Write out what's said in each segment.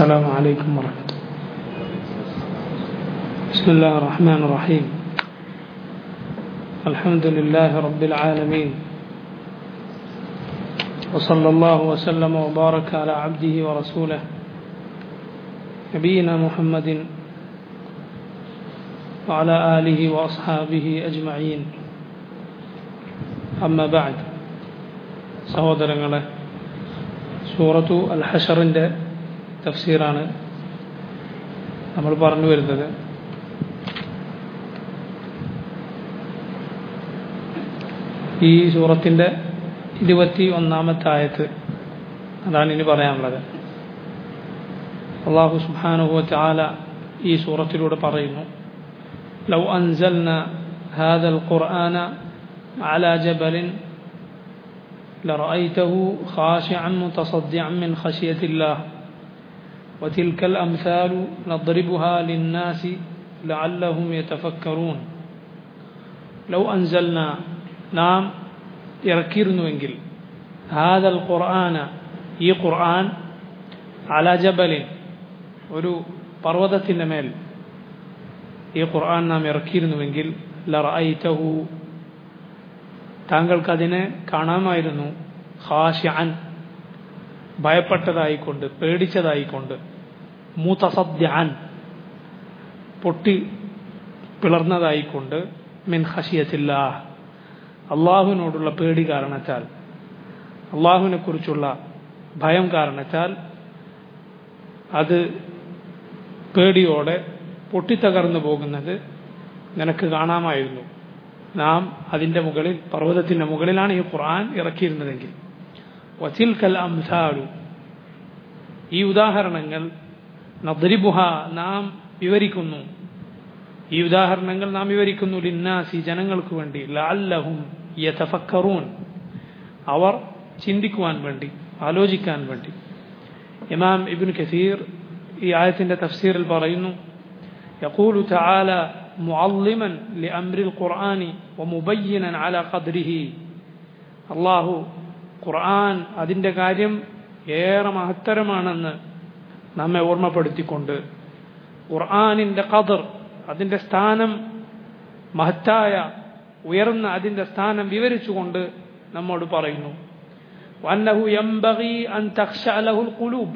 السلام عليكم ورحمة الله بسم الله الرحمن الرحيم الحمد لله رب العالمين وصلى الله وسلم وبارك على عبده ورسوله نبينا محمد وعلى آله وأصحابه أجمعين أما بعد സഹോദരങ്ങളെ സൂറത്തു അൽ ഹഷറിൻ്റെ തഫ്സീറാണ് നമ്മൾ പറഞ്ഞു വരുന്നത് ഈ സൂറത്തിൻ്റെ ഇരുപത്തി ഒന്നാമത്തെ ആയത്ത് അതാണ് ഇനി പറയാനുള്ളത് അള്ളാഹു സുബാനുഹു ചാല ഈ സൂറത്തിലൂടെ പറയുന്നു ലൗ അൻസൽന هذا القرآن على جبل لرأيته خاشعا متصدعا من خشية الله وتلك الأمثال نضربها للناس لعلهم يتفكرون لو أنزلنا നാം ഇറക്കിയിരുന്നുവെങ്കിൽ ഹാദൽ ഖുർആന ഈ ഖുർആൻ അല ജബലിൻ ഒരു പർവ്വതത്തിൻ്റെ മേൽ ഈ ഖുർആൻ നാം ഇറക്കിയിരുന്നുവെങ്കിൽ ലറൈറ്റഹു താങ്കൾക്കതിനെ കാണാമായിരുന്നു ഹാഷ്യാൻ ഭയപ്പെട്ടതായിക്കൊണ്ട് പേടിച്ചതായിക്കൊണ്ട് മൂത്തസദ്യാൻ പൊട്ടി പിളർന്നതായിക്കൊണ്ട് മിൻ ഹഷിയത്തില്ല അള്ളാഹുവിനോടുള്ള പേടി കാരണത്താൽ അള്ളാഹുവിനെ കുറിച്ചുള്ള ഭയം കാരണത്താൽ അത് പേടിയോടെ പൊട്ടിത്തകർന്നു പോകുന്നത് നിനക്ക് കാണാമായിരുന്നു നാം അതിൻ്റെ മുകളിൽ പർവ്വതത്തിൻ്റെ മുകളിലാണ് ഈ ഖുർആൻ ഇറക്കിയിരുന്നതെങ്കിൽ വസിൽക്കൽ അംസാലു ഈ ഉദാഹരണങ്ങൾ നദ്രിബുഹ നാം വിവരിക്കുന്നു ഈ ഉദാഹരണങ്ങൾ നാം വിവരിക്കുന്നു ലിന്നാസി ജനങ്ങൾക്ക് വേണ്ടി ലാല്ലഹും യതഫക്കറൂൻ അവർ ചിന്തിക്കുവാൻ വേണ്ടി ആലോചിക്കാൻ വേണ്ടി ഇമാം ഇബിൻ കസീർ ഈ ആയത്തിൻ്റെ തഫ്സീറിൽ പറയുന്നു يقول تعالى معظما لأمر القرآن ومبينا على قدره الله ഖുർആൻ അതിൻ്റെ കാര്യം ഏറെ മഹത്തരമാണെന്ന് നമ്മെ ഓർമ്മപ്പെടുത്തിക്കൊണ്ട് ഖുർആാനിൻ്റെ ഖദർ അതിൻ്റെ സ്ഥാനം മഹത്തായ ഉയർന്ന അതിൻ്റെ സ്ഥാനം വിവരിച്ചുകൊണ്ട് നമ്മോട് പറയുന്നു വന്നഹു യംബഗി അൻ തഖ്ശഅലഹുൽ ഖുലൂബ്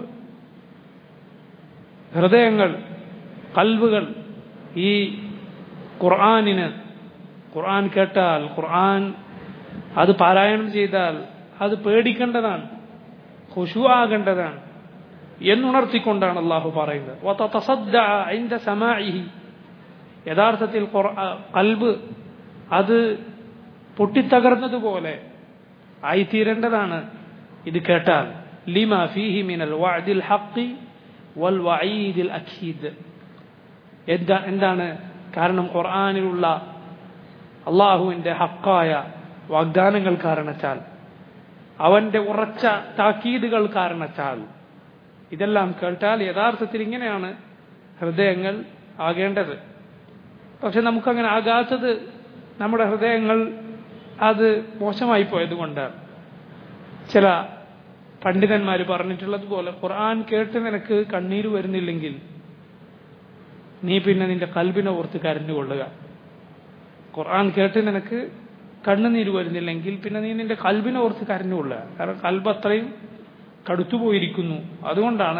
ഹൃദയങ്ങൾ കൽവുകൾ ഈ ഖുർആാനിന് ഖുർആൻ കേട്ടാൽ ഖുർആൻ അത് പാരായണം ചെയ്താൽ അത് പേടിക്കേണ്ടതാണ് ഖുഷു ആകേണ്ടതാണ് എന്നുണർത്തിക്കൊണ്ടാണ് അള്ളാഹു പറയുന്നത് സമാഇഹി യഥാർത്ഥത്തിൽ കൽബ് അത് പൊട്ടിത്തകർന്നതുപോലെ ആയിത്തീരേണ്ടതാണ് ഇത് കേട്ടാൽ ലിമ ഫീഹി മിനൽ വഅദിൽ ഹഖി വൽ വഈദിൽ അഖീദ് എന്താ എന്താണ് കാരണം ഖുർആനിലുള്ള അള്ളാഹുവിൻ്റെ ഹക്കായ വാഗ്ദാനങ്ങൾ കാരണത്താൽ അവൻ്റെ ഉറച്ച താക്കീതുകൾ കാരണത്താൽ ഇതെല്ലാം കേട്ടാൽ യഥാർത്ഥത്തിൽ ഇങ്ങനെയാണ് ഹൃദയങ്ങൾ ആകേണ്ടത് പക്ഷെ നമുക്കങ്ങനെ ആകാത്തത് നമ്മുടെ ഹൃദയങ്ങൾ അത് മോശമായി പോയത് കൊണ്ടാണ് ചില പണ്ഡിതന്മാർ പറഞ്ഞിട്ടുള്ളതുപോലെ ഖുർആൻ കേട്ട് നിനക്ക് കണ്ണീര് വരുന്നില്ലെങ്കിൽ നീ പിന്നെ നിന്റെ കൽബിനെ ഓർത്ത് കരഞ്ഞുകൊള്ളുക ഖുർആൻ കേട്ട് നിനക്ക് കണ്ണുനീര് വരുന്നില്ലെങ്കിൽ പിന്നെ നീ നിന്റെ കൽബിനെ ഓർത്ത് കരഞ്ഞുകൊള്ളുക കാരണം കൽബ് അത്രയും കടുത്തുപോയിരിക്കുന്നു അതുകൊണ്ടാണ്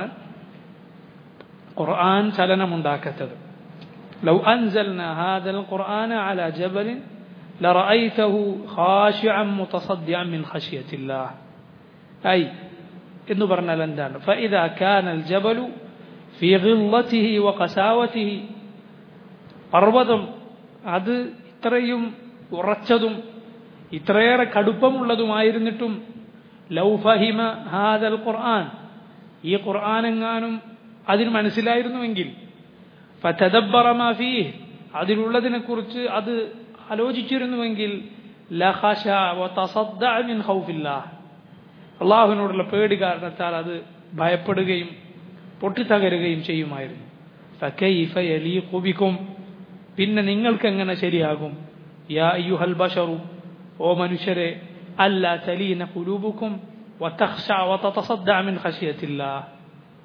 ഖുർആൻ ചലനമുണ്ടാക്കാത്തത് لو أنزلنا هذا القرآن على جبل لرأيته خاشعا متصدعا من خشية الله أي إنه برنا لندان فإذا كان الجبل في غلته وقساوته പർവ്വതം അത് ഇത്രയും ഉറച്ചതും ഇത്രയേറെ കടുപ്പമുള്ളതുമായിരുന്നിട്ടും ലൗ ഫഹിമ ഹാദൽ ഖുർആൻ ഈ ഖുർആൻ എങ്ങാനും അതിന് മനസ്സിലായിരുന്നുവെങ്കിൽ ഫതദബ്ബറ മാ ഫീഹ് അതിലുള്ളതിനെ കുറിച്ച് അത് ആലോചിച്ചിരുന്നുവെങ്കിൽ ലഖശ വതസദ്ദഅ മിൻ ഖൗഫില്ലാഹ് അള്ളാഹുവിനോടുള്ള പേടി കാരണത്താൽ അത് ഭയപ്പെടുകയും പൊട്ടിത്തകരുകയും ചെയ്യുമായിരുന്നു ഫകൈഫ യലീഖു ബികും പിന്നെ നിങ്ങൾക്ക് എങ്ങനെ ശരിയാകും യാ അയ്യുഹൽ ബഷറു ഓ മനുഷ്യരെ അല്ല തലീന കുലൂബുക്കും وتخشع وتتصدع من خشية الله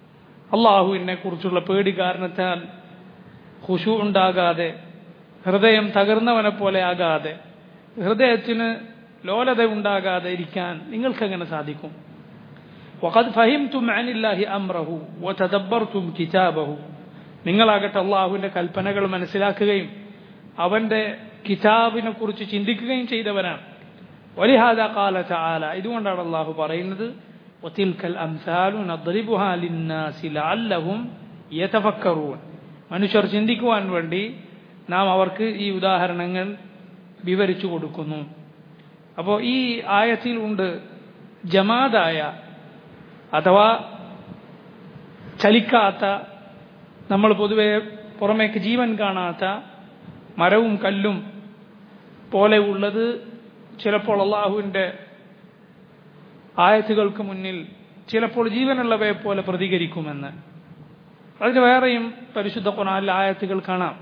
അള്ളാഹുവിനെ കുറിച്ചുള്ള പേടി കാരണത്താൽ ഖുശു ഉണ്ടാകാതെ ഹൃദയം തകർന്നവനെ പോലെ ആകാതെ ഹൃദയത്തിന് ലോലത ഉണ്ടാകാതെ ഇരിക്കാൻ നിങ്ങൾക്കെങ്ങനെ സാധിക്കും وقد فهمتم عن الله أمره وتدبرتم كتابه നിങ്ങളാകട്ടെ അള്ളാഹുവിന്റെ കൽപ്പനകൾ മനസ്സിലാക്കുകയും അവന്റെ കിതാബിനെ കുറിച്ച് ചിന്തിക്കുകയും ചെയ്തവരാണ് ولهذا قال تعالى ഇതുകൊണ്ടാണ് അള്ളാഹു പറയുന്നത് وتلك الأمثال نضربها للناس لعلهم يتفكرون മനുഷ്യർ ചിന്തിക്കുവാൻ വേണ്ടി നാം അവർക്ക് ഈ ഉദാഹരണങ്ങൾ വിവരിച്ചു കൊടുക്കുന്നു അപ്പോൾ ഈ ആയത്തിൽ ഉണ്ട് ജമാദായ അഥവാ ചലിക്കാത്ത നമ്മൾ പൊതുവെ പുറമേക്ക് ജീവൻ കാണാത്ത മരവും കല്ലും പോലെ ഉള്ളത് ചിലപ്പോൾ അള്ളാഹുവിൻ്റെ ആയത്തുകൾക്ക് മുന്നിൽ ചിലപ്പോൾ ജീവനുള്ളവയെ പോലെ പ്രതികരിക്കുമെന്ന് അതിന് വേറെയും പരിശുദ്ധ ഖുർആനിലെ ആയത്തുകൾ കാണാം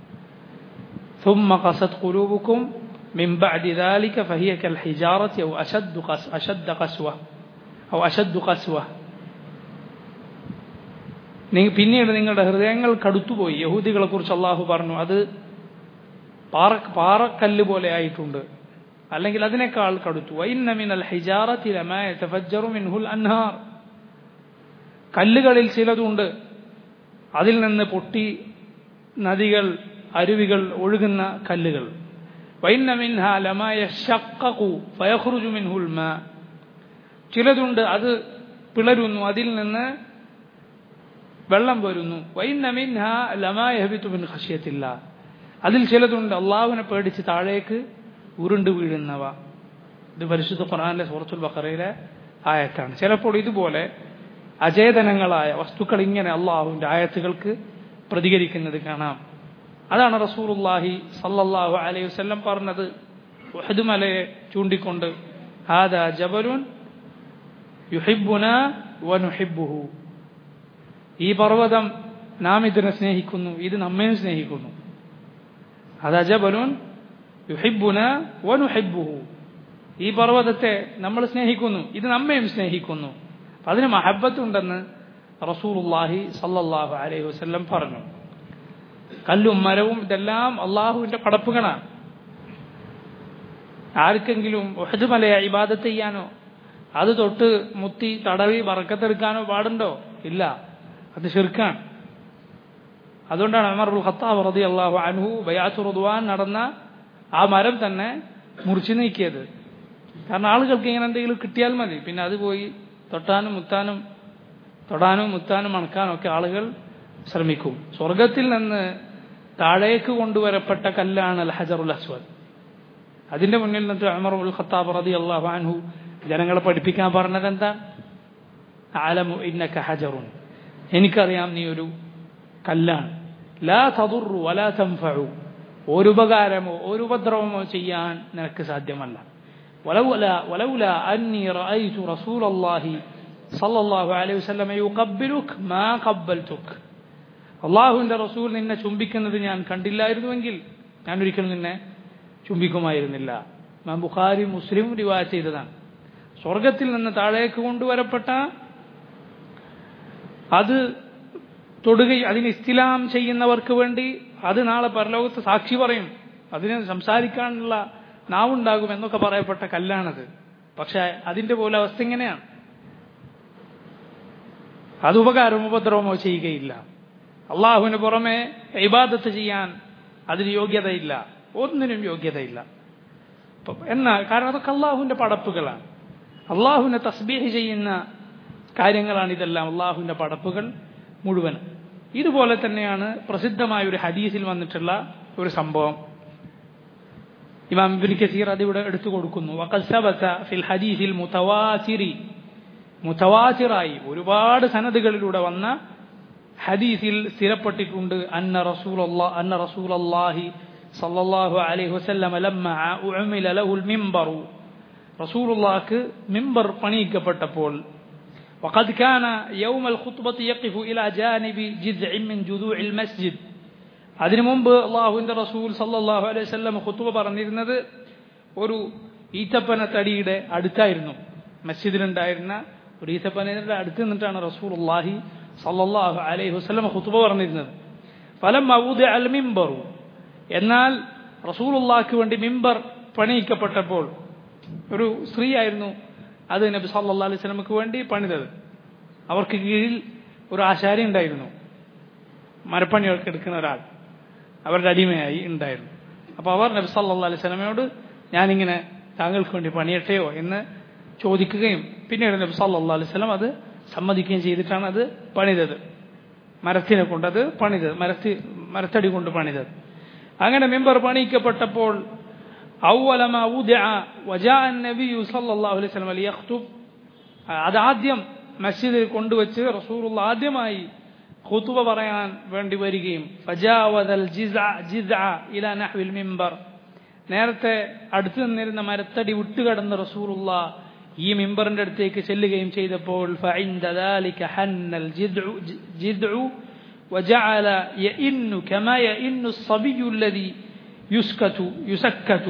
ثم قست قلوبكم من بعد ذلك فهي كالحجارة أو أشد قس أشد قسوة أو أشد قسوة പിന്നീട് നിങ്ങളുടെ ഹൃദയങ്ങൾ കടുത്തുപോയി യഹൂദികളെ കുറിച്ച് അള്ളാഹു പറഞ്ഞു അത് പാറ പാറക്കല്ല് പോലെ ആയിട്ടുണ്ട് അല്ലെങ്കിൽ അതിനേക്കാൾ കടുത്തു വൈന്നമിനൽ മിൻഹുൽ അൻഹാർ കല്ലുകളിൽ ചിലതുണ്ട് അതിൽ നിന്ന് പൊട്ടി നദികൾ അരുവികൾ ഒഴുകുന്ന കല്ലുകൾ ചിലതുണ്ട് അത് പിളരുന്നു അതിൽ നിന്ന് വെള്ളം വരുന്നു ഖശ്യത്തില്ല അതിൽ ചിലതുണ്ട് അള്ളാഹുവിനെ പേടിച്ച് താഴേക്ക് ഉരുണ്ടു വീഴുന്നവ ഇത് പരിശുദ്ധ ഖുറാനിലെ സൂറത്തുൽ ബക്കറയിലെ ആയത്താണ് ചിലപ്പോൾ ഇതുപോലെ അചേതനങ്ങളായ വസ്തുക്കൾ ഇങ്ങനെ അള്ളാഹുവിന്റെ ആയത്തുകൾക്ക് പ്രതികരിക്കുന്നത് കാണാം അതാണ് റസൂലുല്ലാഹി സല്ലല്ലാഹു അലൈഹി വസല്ലം പറഞ്ഞത് ഉഹദ് മലയെ ചൂണ്ടിക്കൊണ്ട് ഹാദാ ജബലുൻ യുഹിബ്ബുന വനുഹിബ്ബുഹു ഈ പർവ്വതം നാം ഇതിനെ സ്നേഹിക്കുന്നു ഇത് നമ്മയും സ്നേഹിക്കുന്നു ഹാദാ ജബലുൻ യുഹിബ്ബുന വനുഹിബ്ബുഹു ഈ പർവ്വതത്തെ നമ്മൾ സ്നേഹിക്കുന്നു ഇത് നമ്മയും സ്നേഹിക്കുന്നു അതിന് മഹബത്തുണ്ടെന്ന് റസൂലുല്ലാഹി സല്ലല്ലാഹു അലൈഹി വസല്ലം പറഞ്ഞു കല്ലും മരവും ഇതെല്ലാം അള്ളാഹുവിന്റെ പടപ്പുകളാണ് ആർക്കെങ്കിലും ഒഹദ് മലയെ ഇബാദത്ത് ചെയ്യാനോ അത് തൊട്ട് മുത്തി തടവി വറക്കത്തെടുക്കാനോ പാടുണ്ടോ ഇല്ല അത് ഷിർക്കാണ് അതുകൊണ്ടാണ് അമറുൽ ഖത്താബ് റതി അള്ളാഹു അൻഹു ബയാത്തു റുദ്വാൻ നടന്ന ആ മരം തന്നെ മുറിച്ചു നീക്കിയത് കാരണം ആളുകൾക്ക് ഇങ്ങനെ എന്തെങ്കിലും കിട്ടിയാൽ മതി പിന്നെ അത് പോയി തൊട്ടാനും മുത്താനും തൊടാനും മുത്താനും മണക്കാനും ഒക്കെ ആളുകൾ ശ്രമിക്കും സ്വർഗത്തിൽ നിന്ന് താഴേക്ക് കൊണ്ടുവരപ്പെട്ട കല്ലാണ് അൽ ഹജറുൽ അസ്വദ് അതിന്റെ മുന്നിൽ നിന്നിട്ട് അമർ ഉൽ ഖത്താബ് റതി അള്ളാഹു അൻഹു ജനങ്ങളെ പഠിപ്പിക്കാൻ പറഞ്ഞത് എന്താ ആലമു ഇന്നക ഹജറുൻ എനിക്കറിയാം നീ ഒരു കല്ലാണ് ലാ തതുറു വലാ തൻഫഉ ഒരു ഉപകാരമോ ഒരു ഉപദ്രവമോ ചെയ്യാൻ നിനക്ക് സാധ്യമല്ല ولولا ولولا أني رأيت رسول الله صلى الله عليه وسلم يقبلك ما قبلتك അള്ളാഹുവിന്റെ റസൂൽ നിന്നെ ചുംബിക്കുന്നത് ഞാൻ കണ്ടില്ലായിരുന്നുവെങ്കിൽ ഞാൻ ഒരിക്കലും നിന്നെ ചുംബിക്കുമായിരുന്നില്ല ഞാൻ ബുഖാരി മുസ്ലിം റിവായ ചെയ്തതാണ് സ്വർഗത്തിൽ നിന്ന് താഴേക്ക് കൊണ്ടുവരപ്പെട്ട അത് തൊടുകയും അതിന് ഇസ്തിലാം ചെയ്യുന്നവർക്ക് വേണ്ടി അത് നാളെ പരലോകത്ത് സാക്ഷി പറയും അതിന് സംസാരിക്കാനുള്ള നാവുണ്ടാകും എന്നൊക്കെ പറയപ്പെട്ട കല്ലാണത് പക്ഷെ അതിന്റെ പോലെ അവസ്ഥ ഇങ്ങനെയാണ് അത് ഉപകാരമോ ഉപദ്രവമോ ചെയ്യുകയില്ല അള്ളാഹുവിന് പുറമെ ഇബാദത്ത് ചെയ്യാൻ അതിന് യോഗ്യതയില്ല ഒന്നിനും യോഗ്യതയില്ല എന്നാൽ കാരണം അതൊക്കെ അള്ളാഹുവിന്റെ പടപ്പുകളാണ് അള്ളാഹുവിനെ തസ്ബീഹ് ചെയ്യുന്ന കാര്യങ്ങളാണ് ഇതെല്ലാം അള്ളാഹുവിന്റെ പടപ്പുകൾ മുഴുവൻ ഇതുപോലെ തന്നെയാണ് പ്രസിദ്ധമായ ഒരു ഹദീസിൽ വന്നിട്ടുള്ള ഒരു സംഭവം ഇമാം ഇബ്നു കസീർ അത് ഇവിടെ എടുത്തു കൊടുക്കുന്നു വഖദ് സബത ഫിൽ ഹദീസിൽ മുതവാസിരി മുതവാസിറായി ഒരുപാട് സനദുകളിലൂടെ വന്ന ഹദീസിൽ സ്ഥിരപ്പെട്ടിട്ടുണ്ട് അന്ന റസൂലുള്ളാഹി അന്ന റസൂലുള്ളാഹി സല്ലല്ലാഹു അലൈഹി വസല്ലം ലമ്മ ഉഅമില ലഹുൽ മിംബറു റസൂലുള്ളാഹിക്ക് മിംബർ പണിയിക്കപ്പെട്ടപ്പോൾ وقد كان يوم الخطبة يقف إلى جانب جذع من جذوع المسجد അതിനു മുമ്പ് അള്ളാഹുവിന്റെ റസൂൽ സല്ലാഹു അലൈഹി വസല്ലം ഖുത്തുബ പറഞ്ഞിരുന്നത് ഒരു ഈത്തപ്പന തടിയുടെ അടുത്തായിരുന്നു മസ്ജിദിലുണ്ടായിരുന്ന ഒരു ഈത്തപ്പനയുടെ അടുത്ത് നിന്നിട്ടാണ് റസൂൽ അള്ളാഹി സല്ലല്ലാഹു അലൈഹി വസല്ലം ഖുതുബ പറഞ്ഞിരുന്നത് ഫലം മൗദി അൽ മിമ്പറു എന്നാൽ റസൂലുള്ളാഹിക്ക് വേണ്ടി മിമ്പർ പണിയിക്കപ്പെട്ടപ്പോൾ ഒരു സ്ത്രീ ആയിരുന്നു അത് നബി സല്ലല്ലാഹു അലൈഹി വസല്ലമക്ക് വേണ്ടി പണിതത് അവർക്ക് കീഴിൽ ഒരു ആശാരി ഉണ്ടായിരുന്നു മരപ്പണികൾക്ക് എടുക്കുന്ന ഒരാൾ അവരുടെ അടിമയായി ഉണ്ടായിരുന്നു അപ്പോൾ അവർ നബി സല്ലല്ലാഹു അലൈഹി വസല്ലമയോട് ഞാനിങ്ങനെ താങ്കൾക്ക് വേണ്ടി പണിയട്ടെയോ എന്ന് ചോദിക്കുകയും പിന്നീട് നബി സല്ലല്ലാഹു അലൈഹി വസല്ലം അത് സമ്മതിക്കുകയും ചെയ്തിട്ടാണ് അത് പണിതത് മരത്തിനെ കൊണ്ട് അത് പണിതത് മരത്തി മരത്തടി കൊണ്ട് പണിതത് അങ്ങനെ മെമ്പർ പണിയിക്കപ്പെട്ടപ്പോൾ ഔവലമ ഉദിഅ വജാഅ നബിയു സല്ലല്ലാഹു അലൈഹി വസല്ലം ലിയഖ്തുബ് അതാദ്യം മസ്ജിദിൽ കൊണ്ടുവച്ച് റസൂലുള്ള ആദ്യമായി ഖുതുബ പറയാൻ വേണ്ടി വരികയും ഫജാവദൽ ജിസ്അ ജിസ്അ ഇലാ നഹ്വിൽ മിമ്പർ നേരത്തെ അടുത്തു നിന്നിരുന്ന മരത്തടി വിട്ടുകടന്ന റസൂലുള്ള ഈ മിമ്പറിന്റെ അടുത്തേക്ക് ചെല്ലുകയും ചെയ്തപ്പോൾ فعند ذلك حن الجذع جذع وجعل يئن كما يئن الصبي الذي يسكت يسكت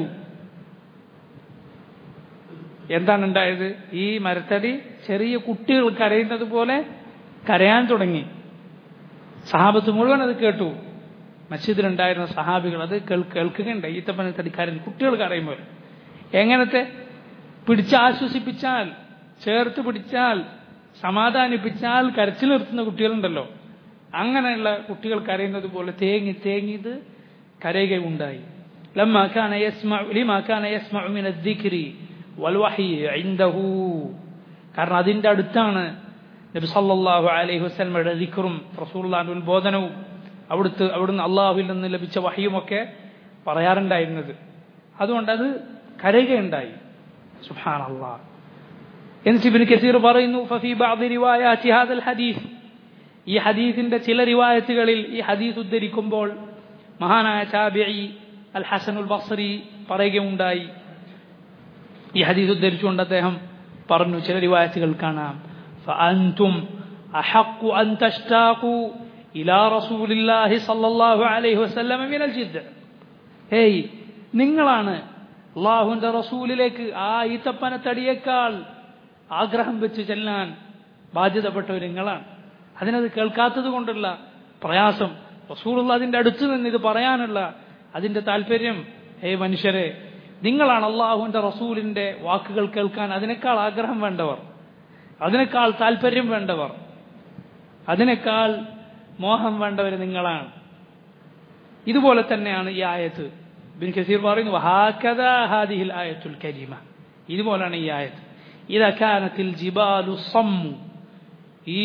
എന്താണ് ഉണ്ടായത് ഈ മരത്തടി ചെറിയ കുട്ടികൾ കരയുന്നത് പോലെ കരയാൻ തുടങ്ങി സഹാബത്ത് മുഴുവൻ അത് കേട്ടു മസ്ജിദിലുണ്ടായിരുന്ന സഹാബികൾ അത് കേൾക്കുകയുണ്ട് ഈത്തപ്പനത്തടി കരഞ്ഞു കുട്ടികൾ കരയുമ്പോൾ എങ്ങനത്തെ പിടിച്ച് ആശ്വസിപ്പിച്ചാൽ ചേർത്ത് പിടിച്ചാൽ സമാധാനിപ്പിച്ചാൽ കരച്ചിൽ നിർത്തുന്ന കുട്ടികളുണ്ടല്ലോ അങ്ങനെയുള്ള കുട്ടികൾ കരയുന്നത് പോലെ തേങ്ങി തേങ്ങി ഇത് കരയുകയുണ്ടായി لما كان يسمع لما كان يسمع من الذكر والوحي عنده കാരണം അതിന്റെ അടുത്താണ് നബി സല്ലല്ലാഹു അലൈഹി വസല്ലമയുടെ ദിക്റും റസൂലുള്ളാഹിന്റെ ഉത്ബോധനവും അവിടുത്തെ അവിടുന്ന് അള്ളാഹുവിൽ നിന്ന് ലഭിച്ച വഹിയുമൊക്കെ പറയാറുണ്ടായിരുന്നത് അതുകൊണ്ട് അത് കരയുകയുണ്ടായി സുബ്ഹാൻ അള്ളാഹ് എന്നിട്ട് ഇബ്നു കസീർ പറയുന്നു ഫഫി ബഅദി റിവായാത്തി ഹാദൽ ഹദീസ് ഈ ഹദീസിന്റെ ചില റിവായത്തുകളിൽ ഈ ഹദീസ് ഉദ്ധരിക്കുമ്പോൾ മഹാനായ ചാബിഇ അൽ ഹസനുൽ ബസ്രി പറയുകയുണ്ടായി ഈ ഹദീസ് ഉദ്ധരിച്ചുകൊണ്ട് അദ്ദേഹം പറഞ്ഞു ചില റിവായത്തുകൾ കാണാം فأنتم أحق أن تشتاقوا إلى رسول الله صلى الله عليه وسلم من الجذع ഹേയ് നിങ്ങളാണ് അള്ളാഹുവിന്റെ റസൂലിലേക്ക് ആ ഈത്തപ്പനത്തടിയേക്കാൾ ആഗ്രഹം വെച്ച് ചെല്ലാൻ ബാധ്യതപ്പെട്ടവർ നിങ്ങളാണ് അതിനത് കേൾക്കാത്തത് കൊണ്ടുള്ള പ്രയാസം റസൂലുള്ള അതിന്റെ അടുത്ത് നിന്ന് ഇത് പറയാനുള്ള അതിന്റെ താല്പര്യം ഹേ മനുഷ്യരെ നിങ്ങളാണ് അള്ളാഹുവിന്റെ റസൂലിന്റെ വാക്കുകൾ കേൾക്കാൻ അതിനേക്കാൾ ആഗ്രഹം വേണ്ടവർ അതിനേക്കാൾ താല്പര്യം വേണ്ടവർ അതിനേക്കാൾ മോഹം വേണ്ടവർ നിങ്ങളാണ് ഇതുപോലെ തന്നെയാണ് ഈ ആയത്ത് ബിൻ കസീർ പറയുന്നു വഹാക്കദാ ഹാദിഹിൽ ആയത്തുൽ കരീമ ഇതുപോലാണ് ഈ ആയത്ത് ഇതക്കാനത്തിൽ ജിബാലു സമ്മു ഈ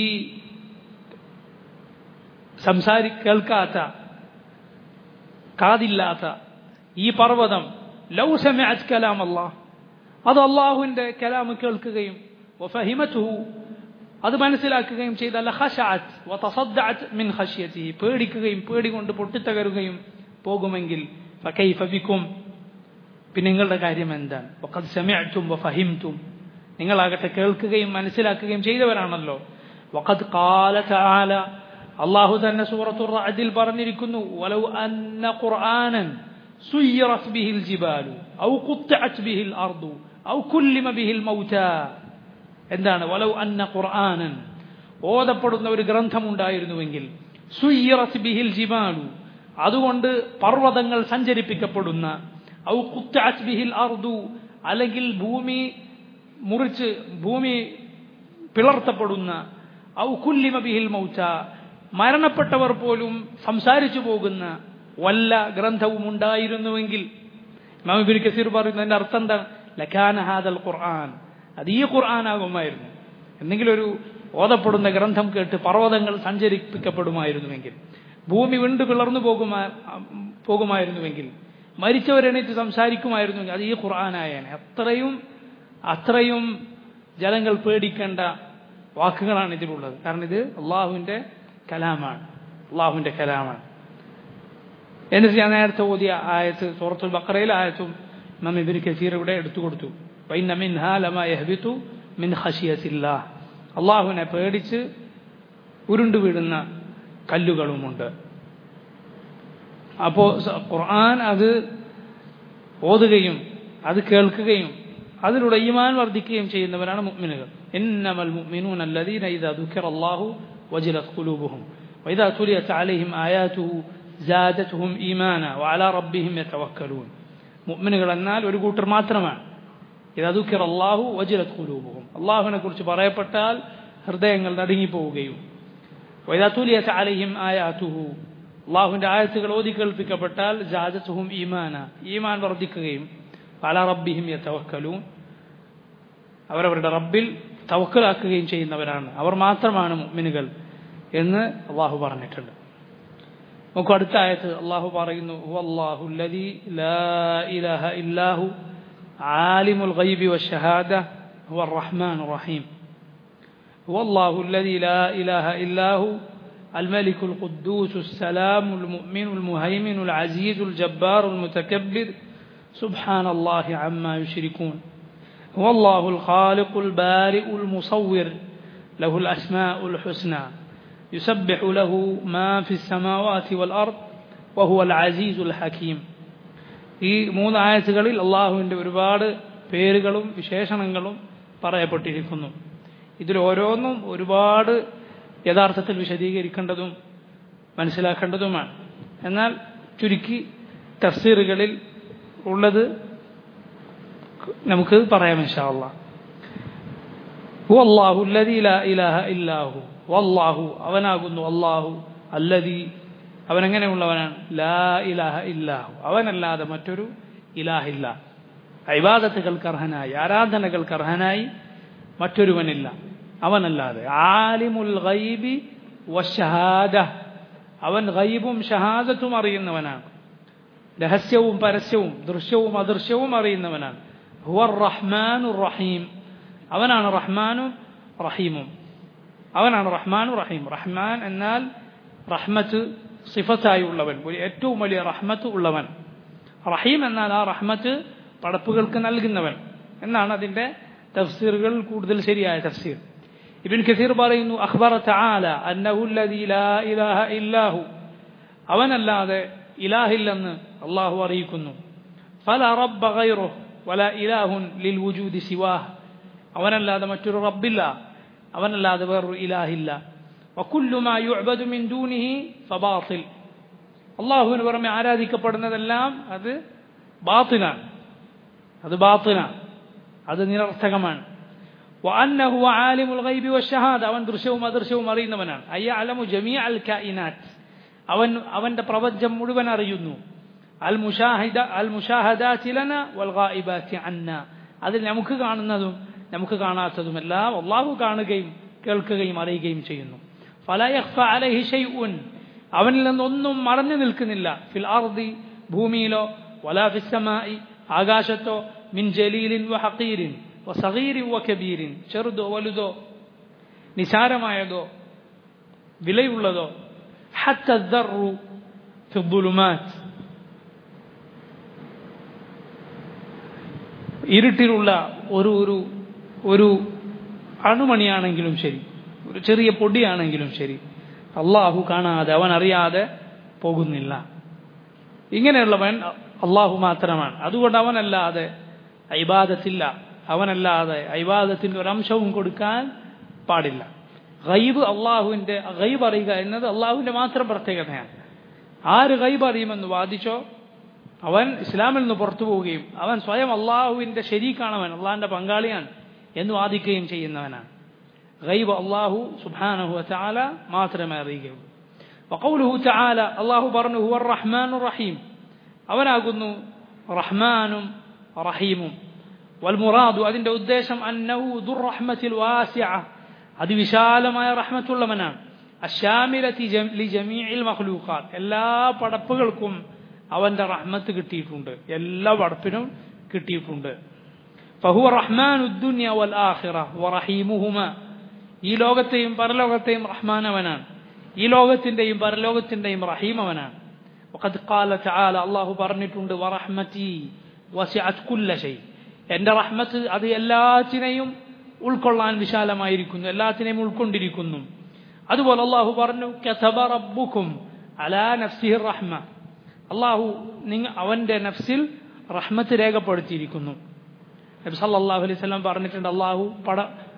സംസാരി കേൾക്കാത്ത കാതില്ലാത്ത ഈ പർവ്വതം ലൗ സമഅത് കലാം അല്ലാഹ് അത് അള്ളാഹുവിന്റെ കലാം കേൾക്കുകയും വഫഹിമതുഹു അത് മനസ്സിലാക്കുകയും ചെയ്താൽ ഖശഅത് വതസദ്ദഅത് മിൻ ഖശ്യതിഹി പേടിക്കുകയും പേടി കൊണ്ട് പൊട്ടിത്തകരുകയും പോകുമെങ്കിൽ ഫകൈഫ ബിക്കും പിന്നെ നിങ്ങളുടെ കാര്യം എന്താണ് വഖദ് സമിഅ്തും വഫഹിംതും നിങ്ങളാകട്ടെ കേൾക്കുകയും മനസ്സിലാക്കുകയും ചെയ്തവരാണല്ലോ വഖദ് ഖാല തആല അള്ളാഹു തന്നെ സൂറത്തുർ റഅദിൽ പറഞ്ഞിരിക്കുന്നു വലൗ അന്ന ഖുർആനൻ സുയ്യിറത് ബിഹിൽ ജിബാലു ഔ ഖുത്തഅത് ബിഹിൽ അർദു ഔ കുല്ലിമ ബിഹിൽ മൗതാ എന്താണ് വലൗ അന്ന ഖുർആനൻ ഓതപ്പെടുന്ന ഒരു ഗ്രന്ഥമുണ്ടായിരുന്നുവെങ്കിൽ സുയ്യിറത് ബിഹിൽ ജിബാലു അതുകൊണ്ട് പർവ്വതങ്ങൾ സഞ്ചരിപ്പിക്കപ്പെടുന്ന ഔ ഖുത്തഅത് ബിഹിൽ അർദു അല്ലെങ്കിൽ ഭൂമി മുറിച്ച് ഭൂമി പിളർത്തപ്പെടുന്ന ഔ കുല്ലിമ ബിഹിൽ മൗച്ച മരണപ്പെട്ടവർ പോലും സംസാരിച്ചു പോകുന്ന വല്ല ഗ്രന്ഥവും ഉണ്ടായിരുന്നുവെങ്കിൽ ഇമാമിബിൻ കസീർ പറയുന്നതിന്റെ അർത്ഥം എന്താണ് ലഖാന ഹാദൽ ഖുർആൻ അത് ഈ ഖുർആനാകുമായിരുന്നു എന്തെങ്കിലും ഒരു ഓതപ്പെടുന്ന ഗ്രന്ഥം കേട്ട് പർവ്വതങ്ങൾ സഞ്ചരിപ്പിക്കപ്പെടുമായിരുന്നുവെങ്കിൽ ഭൂമി വിണ്ടു പിളർന്നു പോകുമാ പോകുമായിരുന്നുവെങ്കിൽ മരിച്ചവരെണീറ്റ് സംസാരിക്കുമായിരുന്നുവെങ്കിൽ അത് ഈ ഖുർആനായേനെ അത്രയും അത്രയും ജനങ്ങൾ പേടിക്കേണ്ട വാക്കുകളാണ് ഇതിലുള്ളത് കാരണം ഇത് അള്ളാഹുവിന്റെ കലാമാണ് അള്ളാഹുവിന്റെ കലാമാണ് എന്നിട്ട് ഞാൻ നേരത്തെ ഓതിയ ആയത്ത് സൂറത്തുൽ ബക്കറയിലെ ആയത്തും നാം ഇബിന് കസീർ ഇവിടെ എടുത്തു കൊടുത്തു മിൻ ഖശിയത്തില്ലാ അള്ളാഹുവിനെ പേടിച്ച് ഉരുണ്ടു വീഴുന്ന കല്ലുകളുമുണ്ട് അപ്പോ ഖുർആൻ അത് ഓതുകയും അത് കേൾക്കുകയും അതിലൂടെ ഈമാൻ വർദ്ധിക്കുകയും ചെയ്യുന്നവരാണ് മുഅ്മിനുകൾ ഇന്നമൽ മുഅ്മിനൂന അല്ലദീന ഇദാ ദുക്കിറ അല്ലാഹു وجلت قلوبهم وإذا تليت عليهم آياته زادتهم إيمانا وعلى ربهم يتوكلون മുഅ്മിനുകൾ എന്നാൽ ഒരു കൂട്ടർ മാത്രമാണ് ഇത് അതുക്കിർ അള്ളാഹു വജിലത് കുലൂബുഹും അള്ളാഹുവിനെ കുറിച്ച് പറയപ്പെട്ടാൽ ഹൃദയങ്ങൾ നടുങ്ങിപ്പോവുകയും വൈദാത്തുലിയത്ത് അലഹിം ആയാത്തുഹു അള്ളാഹുവിൻ്റെ ആയത്തുകൾ ഓതി കേൾപ്പിക്കപ്പെട്ടാൽ ജാജത്തുഹും ഈമാന ഈമാൻ വർദ്ധിക്കുകയും പല റബ്ബിഹിം യത്തവക്കലൂൻ അവരവരുടെ റബ്ബിൽ തവക്കലാക്കുകയും ചെയ്യുന്നവരാണ് അവർ മാത്രമാണ് മുഅ്മിനുകൾ എന്ന് അള്ളാഹു പറഞ്ഞിട്ടുണ്ട് നമുക്ക് അടുത്ത ആയത്ത് അള്ളാഹു പറയുന്നു അള്ളാഹു ലാ ഇലാഹ ഇല്ലാഹു ആലിമുൽ ഗൈബി വശഹാദ هو الرحمن الرحيم هو الله الذي لا إله إلا هو الملك القدوس السلام المؤمن المهيمن العزيز الجبار المتكبر سبحان الله عما يشركون هو الله الخالق البارئ المصور له الأسماء الحسنى يسبح له ما في السماوات والأرض وهو العزيز الحكيم ഈ മൂന്ന് ആയത്തുകളിൽ അള്ളാഹുവിൻ്റെ ഒരുപാട് പേരുകളും വിശേഷണങ്ങളും പറയപ്പെട്ടിരിക്കുന്നു ഇതിൽ ഓരോന്നും ഒരുപാട് യഥാർത്ഥത്തിൽ വിശദീകരിക്കേണ്ടതും മനസ്സിലാക്കേണ്ടതുമാണ് എന്നാൽ ചുരുക്കി തഫ്സീറുകളിൽ ഉള്ളത് നമുക്ക് പറയാം ഇൻഷാല്ല അള്ളാഹു അല്ലദീ ലാ ഇലാഹ ഇല്ലാഹു വല്ലാഹു അവനാകുന്നു അള്ളാഹു അല്ലദീ അവനെങ്ങനെയുള്ളവനാണ് ലാ ഇലാഹ ഇല്ലാഹു അവനല്ലാതെ മറ്റൊരു ഇലാഹില്ല അഭിവാദത്തുകൾക്ക് അർഹനായി ആരാധനകൾക്ക് അർഹനായി മറ്റൊരുവനില്ല അവനല്ലാതെ ആലിമുൽ ഗൈബി വശഹാദ അവൻ ഗൈബും ഷഹാദത്തും അറിയുന്നവനാണ് രഹസ്യവും പരസ്യവും ദൃശ്യവും അദൃശ്യവും അറിയുന്നവനാണ് ഹുവർ റഹ്മാനു റഹീം അവനാണ് റഹ്മാനും റഹീമും അവനാണ് റഹ്മാനു റഹീം റഹ്മാൻ എന്നാൽ റഹ്മത്ത് സിഫത്തായി ഉള്ളവൻ ഒരു ഏറ്റവും വലിയ റഹ്മത്ത് ഉള്ളവൻ റഹീം എന്നാൽ ആ റഹ്മത്ത് പടപ്പുകൾക്ക് നൽകുന്നവൻ എന്നാണ് അതിൻ്റെ തഫ്സീറുകൾ കൂടുതൽ ശരിയായ തഫ്സീർ ഇബിൻ കസീർ പറയുന്നു അഖ്ബർ തആല അന്നഹു അല്ലദീ ലാ ഇലാഹ ഇല്ലാഹു അവനല്ലാതെ ഇലാഹില്ലെന്ന് അള്ളാഹു അറിയിക്കുന്നു ഫല റബ്ബ ഗൈറുഹു വല ഇലാഹുൻ ലിൽ വുജൂദി സിവാഹ് അവനല്ലാതെ മറ്റൊരു റബ്ബില്ല അവനല്ലാതെ വേറൊരു ഇലാഹില്ല വക്കുല്ലു മാ യുഅബദു മിൻ ദൂനിഹി ഫബാത്തിൽ അള്ളാഹുവിന് പുറമെ ആരാധിക്കപ്പെടുന്നതെല്ലാം അത് ബാത്തിനാണ് അത് ബാത്തിനാണ് അത് നിരർത്ഥകമാണ് وأنه عالم الغيب والشهادة അവൻ ദൃശ്യവും അദൃശ്യവും അറിയുന്നവനാണ് അയ്യ അലമു ജമീ അൽ കായിനാത്ത് അവൻ അവന്റെ പ്രപഞ്ചം മുഴുവൻ അറിയുന്നു അൽ മുഷാഹിദ അൽ മുഷാഹദാത്തി ലന വൽ ഗായിബാത്തി അന്ന അതിൽ നമുക്ക് കാണുന്നതും നമുക്ക് കാണാത്തതുമെല്ലാം അള്ളാഹു കാണുകയും കേൾക്കുകയും അറിയുകയും ചെയ്യുന്നു ഫല യഖ്ഫ അലൈഹി ഷൈഉൻ അവനിൽ നിന്നൊന്നും മറഞ്ഞു നിൽക്കുന്നില്ല ഫിൽ അർദി ഭൂമിയിലോ വലാ ഫിസ്സമായി ആകാശത്തോ മിൻ ജലീലിൻ വ ഹഖീരിൻ വ സഗീരിൻ വ കബീരിൻ ചെറുതോ വലുതോ നിസാരമായതോ വിലയുള്ളതോ حتى الذر في الظلمات ഇരുട്ടിലുള്ള ഒരു ഒരു ഒരു അണുമണിയാണെങ്കിലും ശരി ഒരു ചെറിയ പൊടിയാണെങ്കിലും ശരി അള്ളാഹു കാണാതെ അവൻ അറിയാതെ പോകുന്നില്ല ഇങ്ങനെയുള്ളവൻ അള്ളാഹു മാത്രമാണ് അതുകൊണ്ട് അവനല്ലാതെ ഐബാദത്തില്ല അവനല്ലാതെ ഐബാദത്തിൻ്റെ ഒരംശവും കൊടുക്കാൻ പാടില്ല ഗൈബ് അള്ളാഹുവിൻ്റെ ഗൈബ് അറിയുക എന്നത് അള്ളാഹുവിൻ്റെ മാത്രം പ്രത്യേകതയാണ് ആര് ഗൈബ് അറിയുമെന്ന് വാദിച്ചോ അവൻ ഇസ്ലാമിൽ നിന്ന് പുറത്തു പോവുകയും അവൻ സ്വയം അള്ളാഹുവിൻ്റെ ശരീക്കാണവൻ അള്ളാഹിൻ്റെ പങ്കാളിയാണ് എന്ന് വാദിക്കുകയും ചെയ്യുന്നവനാണ് ഗൈബ് അള്ളാഹു സുബാനഹു ചാല മാത്രമേ അറിയുകയുള്ളൂ വഖൗലുഹു ചാല അള്ളാഹു പറഞ്ഞു ഹുവർ റഹ്മാനു റഹീം അവനാകുന്നു റഹ്മാനും റഹീമും വൽമുറാദു അതിൻ്റെ ഉദ്ദേശം അന്നഹു ദുർറഹ്മത്തിൽ വാസിഅ അതിവിശാലമായ റഹ്മത്തുള്ളവനാണ് അഷാമിലത്തി ജമീഇൽ മഖ്ലൂഖാത്ത് എല്ലാ പടപ്പുകൾക്കും അവന്റെ റഹ്മത്ത് കിട്ടിയിട്ടുണ്ട് എല്ലാ പടപ്പിനും കിട്ടിയിട്ടുണ്ട് ഫഹുവ റഹ്മാനുദ്ദുന്യ വൽ ആഖിറ വറഹീമുഹുമ ഈ ലോകത്തെയും പരലോകത്തെയും റഹ്മാൻ അവനാണ് ഈ ലോകത്തിന്റെയും പരലോകത്തിന്റെയും റഹീം അവനാണ് وقد قال تعالى الله പറഞ്ഞിട്ടുണ്ട് വറഹ്മതി വസിഅത് കുല്ല ഷൈ എൻ്റെ റഹ്മത്ത് അത് എല്ലാത്തിനെയും ഉൾക്കൊള്ളാൻ വിശാലമായിരിക്കുന്നു എല്ലാത്തിനെയും ഉൾക്കൊണ്ടിരിക്കുന്നു അതുപോലെ അള്ളാഹു പറഞ്ഞു കഥബ റബ്ബുക്കും അലാ നഫ്സിഹിർ റഹ്മ അള്ളാഹു നിങ്ങ അവൻ്റെ നഫ്സിൽ റഹ്മത്ത് രേഖപ്പെടുത്തിയിരിക്കുന്നു നബി സല്ലല്ലാഹു അലൈഹി വസല്ലം പറഞ്ഞിട്ടുണ്ട് അള്ളാഹു പട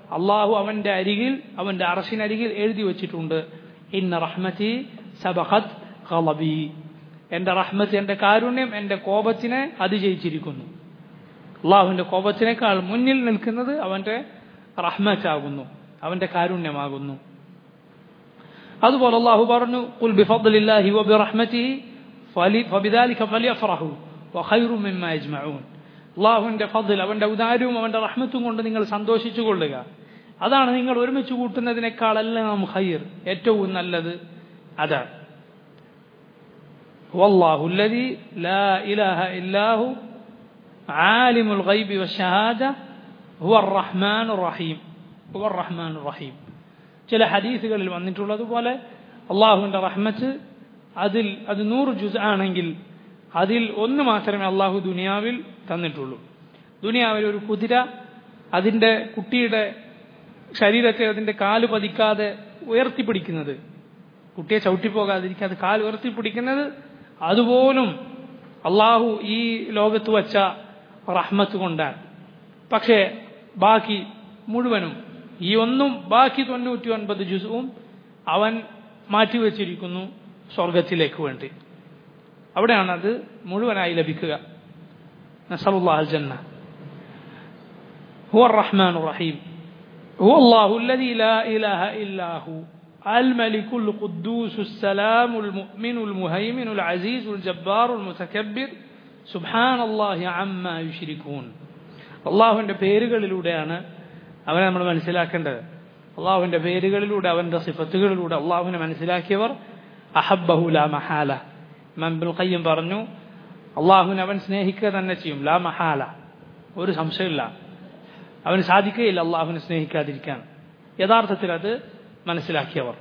അള്ളാഹു അവന്റെ അരികിൽ അവന്റെ അറശിനരികിൽ എഴുതി വച്ചിട്ടുണ്ട് ഇന്ന റഹ്മത്തി സബഹത് ഖലബി എന്റെ റഹ്മത്ത് എന്റെ കാരുണ്യം എന്റെ കോപത്തിനെ അതിജയിച്ചിരിക്കുന്നു അള്ളാഹുവിന്റെ കോപത്തിനേക്കാൾ മുന്നിൽ നിൽക്കുന്നത് അവന്റെ റഹ്മത്താകുന്നു അവന്റെ കാരുണ്യമാകുന്നു അതുപോലെ അള്ളാഹു പറഞ്ഞു ഖുൽ ബിഫദ്ലില്ലാഹി വബിറഹ്മതിഹി ഫലി ഫബിദാലിക ഫലിയഫറഹു വഖൈറു മിമ്മ യജ്മഊൻ അള്ളാഹുവിന്റെ ഫضൽ അവന്റെ ഔദാര്യവും അവന്റെ റഹ്മത്തും കൊണ്ട് നിങ്ങൾ സന്തോഷിച്ചു കൊള്ളുക അതാണ് നിങ്ങൾ ഒരുമിച്ച് കൂട്ടുന്നതിനേക്കാളെല്ലാം ഖൈർ ഏറ്റവും നല്ലത് അതാണ് والله الذي لا إله إلا هو عالم الغيب والشهادة هو الرحمن الرحيم هو الرحمن الرحيم ചില ഹദീസുകളിൽ വന്നിട്ടുള്ളതുപോലെ അള്ളാഹുവിൻ്റെ റഹ്മത്ത് അതിൽ അത് നൂറ് ജുസ് ആണെങ്കിൽ അതിൽ ഒന്ന് മാത്രമേ അള്ളാഹു ദുനിയാവിൽ തന്നിട്ടുള്ളൂ ദുനിയാവിൽ ഒരു കുതിര അതിൻ്റെ കുട്ടിയുടെ ശരീരത്തെ അതിൻ്റെ കാല് പതിക്കാതെ ഉയർത്തിപ്പിടിക്കുന്നത് കുട്ടിയെ ചവിട്ടിപ്പോകാതിരിക്കാതെ കാൽ ഉയർത്തിപ്പിടിക്കുന്നത് അതുപോലും അള്ളാഹു ഈ ലോകത്ത് വച്ച റഹ്മത്ത് കൊണ്ടാണ് പക്ഷേ ബാക്കി മുഴുവനും ഈ ഒന്നും ബാക്കി തൊണ്ണൂറ്റി ഒൻപത് ജുസുവും അവൻ മാറ്റിവെച്ചിരിക്കുന്നു സ്വർഗത്തിലേക്ക് വേണ്ടി അവിടെയാണ് അത് മുഴുവനായി ലഭിക്കുക നസലുല്ലാഹ് ജന്ന هو الرحمن الرحيم هو الله الذي لا إله إلا هو الملك القدوس السلام المؤمن المهيمن العزيز الجبار المتكبر سبحان الله عما يشركون അള്ളാഹുവിൻ്റെ പേരുകളിലൂടെയാണ് അവനെ നമ്മൾ മനസ്സിലാക്കേണ്ടത് അള്ളാഹുവിൻ്റെ പേരുകളിലൂടെ അവൻ്റെ സിഫത്തുകളിലൂടെ അള്ളാഹുവിനെ മനസ്സിലാക്കിയവർ അഹബ്ബഹു ലാ മഹാല മംബുൽ ഖയ്യം പറഞ്ഞു അള്ളാഹുവിനെ അവൻ സ്നേഹിക്കുക തന്നെ ചെയ്യും ലാ മഹാല ഒരു സംശയമില്ല അവന് സാധിക്കുകയില്ല അള്ളാഹുവിനെ സ്നേഹിക്കാതിരിക്കാൻ യഥാർത്ഥത്തിൽ അത് മനസ്സിലാക്കിയവർ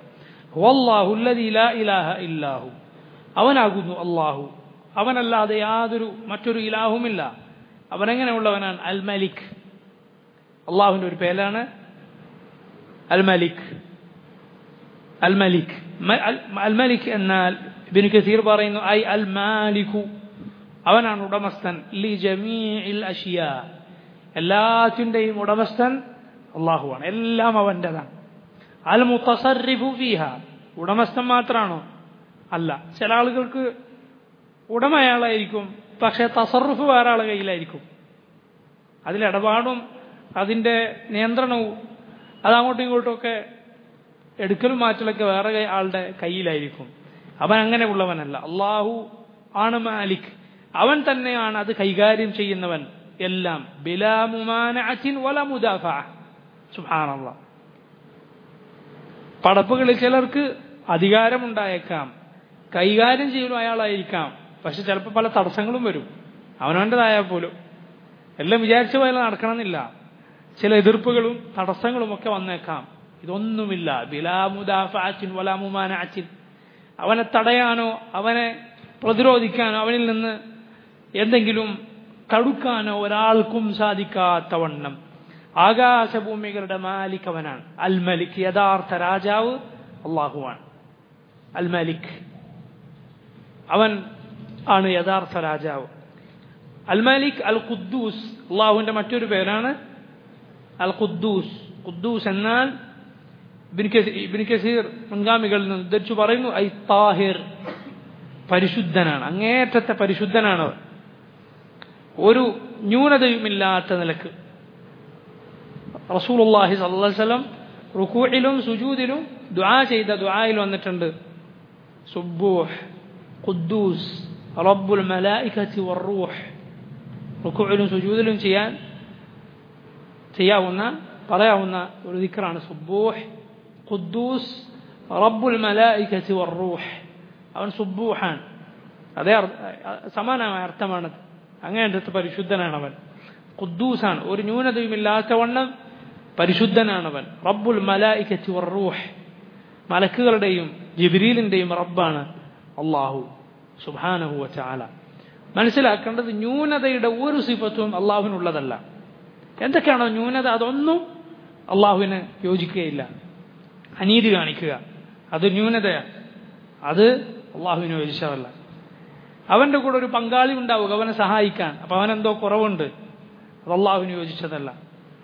ഇല്ലാഹു അവനാകുന്നു അള്ളാഹു അവനല്ലാതെ യാതൊരു മറ്റൊരു ഇലാഹുമില്ല അവനെങ്ങനെയുള്ളവനാണ് അൽ മലിക് അള്ളാഹുവിൻ്റെ ഒരു പേരാണ് അൽ മലിക് അൽ മലിക് അൽ മലിക് എന്നാൽ ഇബിന് കസീർ പറയുന്നു ഐ അൽ മാലിക്കു അവനാണ് ഉടമസ്ഥൻ ലി ജമീഇൽ അഷിയ എല്ലാത്തിൻ്റെയും ഉടമസ്ഥൻ അള്ളാഹുവാണ് എല്ലാം അവൻ്റെതാണ് അൽ മുത്തസറിഫു ഫീഹ ഉടമസ്ഥൻ മാത്രമാണോ അല്ല ചില ആളുകൾക്ക് ഉടമ അയാളായിരിക്കും പക്ഷേ തസറുഫ് വേറെ ആളെ കയ്യിലായിരിക്കും അതിലിടപാടും അതിൻ്റെ നിയന്ത്രണവും അതങ്ങോട്ടും ഇങ്ങോട്ടുമൊക്കെ എടുക്കലും മാറ്റലൊക്കെ വേറെ ആളുടെ കയ്യിലായിരിക്കും അവൻ അങ്ങനെ ഉള്ളവനല്ല അള്ളാഹു ആണ് മാലിക് അവൻ തന്നെയാണ് അത് കൈകാര്യം ചെയ്യുന്നവൻ എല്ലാം ബിലാമുമാനഅത്തിൻ വല മുദാഫ സുബ്ഹാനല്ലാ പടപ്പുകളിൽ ചിലർക്ക് അധികാരമുണ്ടായേക്കാം കൈകാര്യം ചെയ്യലും അയാളായിരിക്കാം പക്ഷെ ചിലപ്പോൾ പല തടസ്സങ്ങളും വരും അവനവൻ്റെതായാൽ പോലും എല്ലാം വിചാരിച്ച പോലെ നടക്കണമെന്നില്ല ചില എതിർപ്പുകളും തടസ്സങ്ങളും ഒക്കെ വന്നേക്കാം ഇതൊന്നുമില്ല ബിലാമുദാഫാച്ചിൻ വലാമുമാനാച്ചിൻ അവനെ തടയാനോ അവനെ പ്രതിരോധിക്കാനോ അവനിൽ നിന്ന് എന്തെങ്കിലും തടുക്കാനോ ഒരാൾക്കും സാധിക്കാത്തവണ്ണം ആകാശഭൂമികളുടെ മാലിക് അവനാണ് അൽ മലിക് യഥാർത്ഥ രാജാവ് അള്ളാഹുവാണ് അൽ മലിക് അവൻ ആണ് യഥാർത്ഥ രാജാവ് അൽ മലിക് അൽ ഖുദ്ദൂസ് അള്ളാഹുവിന്റെ മറ്റൊരു പേരാണ് അൽ ഖുദ്ദൂസ് ഖുദ്ദൂസ് എന്നാൽ ഇബിൻ കസീർ മുൻഗാമികളിൽ നിന്ന് ഉദ്ധരിച്ചു പറയുന്നു ഐ താഹിർ പരിശുദ്ധനാണ് അങ്ങേറ്റത്തെ പരിശുദ്ധനാണ് അവൻ ഒരു ന്യൂനതയുമില്ലാത്ത നിലക്ക് റസൂലുള്ളാഹി സല്ലല്ലാഹു അലൈഹി വസല്ലം റുക്കൂഇലും സുജൂദിലും ദുആ ചെയ്ത ദുആയിൽ വന്നിട്ടുണ്ട് സുബ്ബൂഹ് ഖുദ്ദൂസ് റബ്ബുൽ മലായികത്തി വറൂഹ് റുക്കൂഇലും സുജൂദിലും ചെയ്യാൻ ചെയ്യാവുന്ന പറയാവുന്ന ഒരു ദിക്റാണ് സുബ്ബൂഹ് ഖുദ്ദൂസ് റബ്ബുൽ മലായികത്തി വറൂഹ് അവൻ സുബ്ബൂഹാൻ അതേ സമാനമായ അർത്ഥമാണ് അങ്ങേറ്റത്തെ പരിശുദ്ധനാണ് അവൻ ഖുദ്ദൂസാണ് ഒരു ന്യൂനതയുമില്ലാത്തവണ്ണം പരിശുദ്ധനാണവൻ റബ്ബുൽ മലായിക്കത്തി റൂഹ് മലക്കുകളുടെയും ജിബ്രീലിന്റെയും റബ്ബാണ് അള്ളാഹു സുബാനഹു ചാല മനസ്സിലാക്കേണ്ടത് ന്യൂനതയുടെ ഒരു സിഫത്തും അള്ളാഹുവിനുള്ളതല്ല എന്തൊക്കെയാണോ ന്യൂനത അതൊന്നും അള്ളാഹുവിന് യോജിക്കുകയില്ല അനീതി കാണിക്കുക അത് ന്യൂനതയാണ് അത് അള്ളാഹുവിന് യോജിച്ചതല്ല അവന്റെ കൂടെ ഒരു പങ്കാളി ഉണ്ടാവുക അവനെ സഹായിക്കാൻ അപ്പൊ അവനെന്തോ കുറവുണ്ട് അത് അള്ളാഹുവിന് യോജിച്ചതല്ല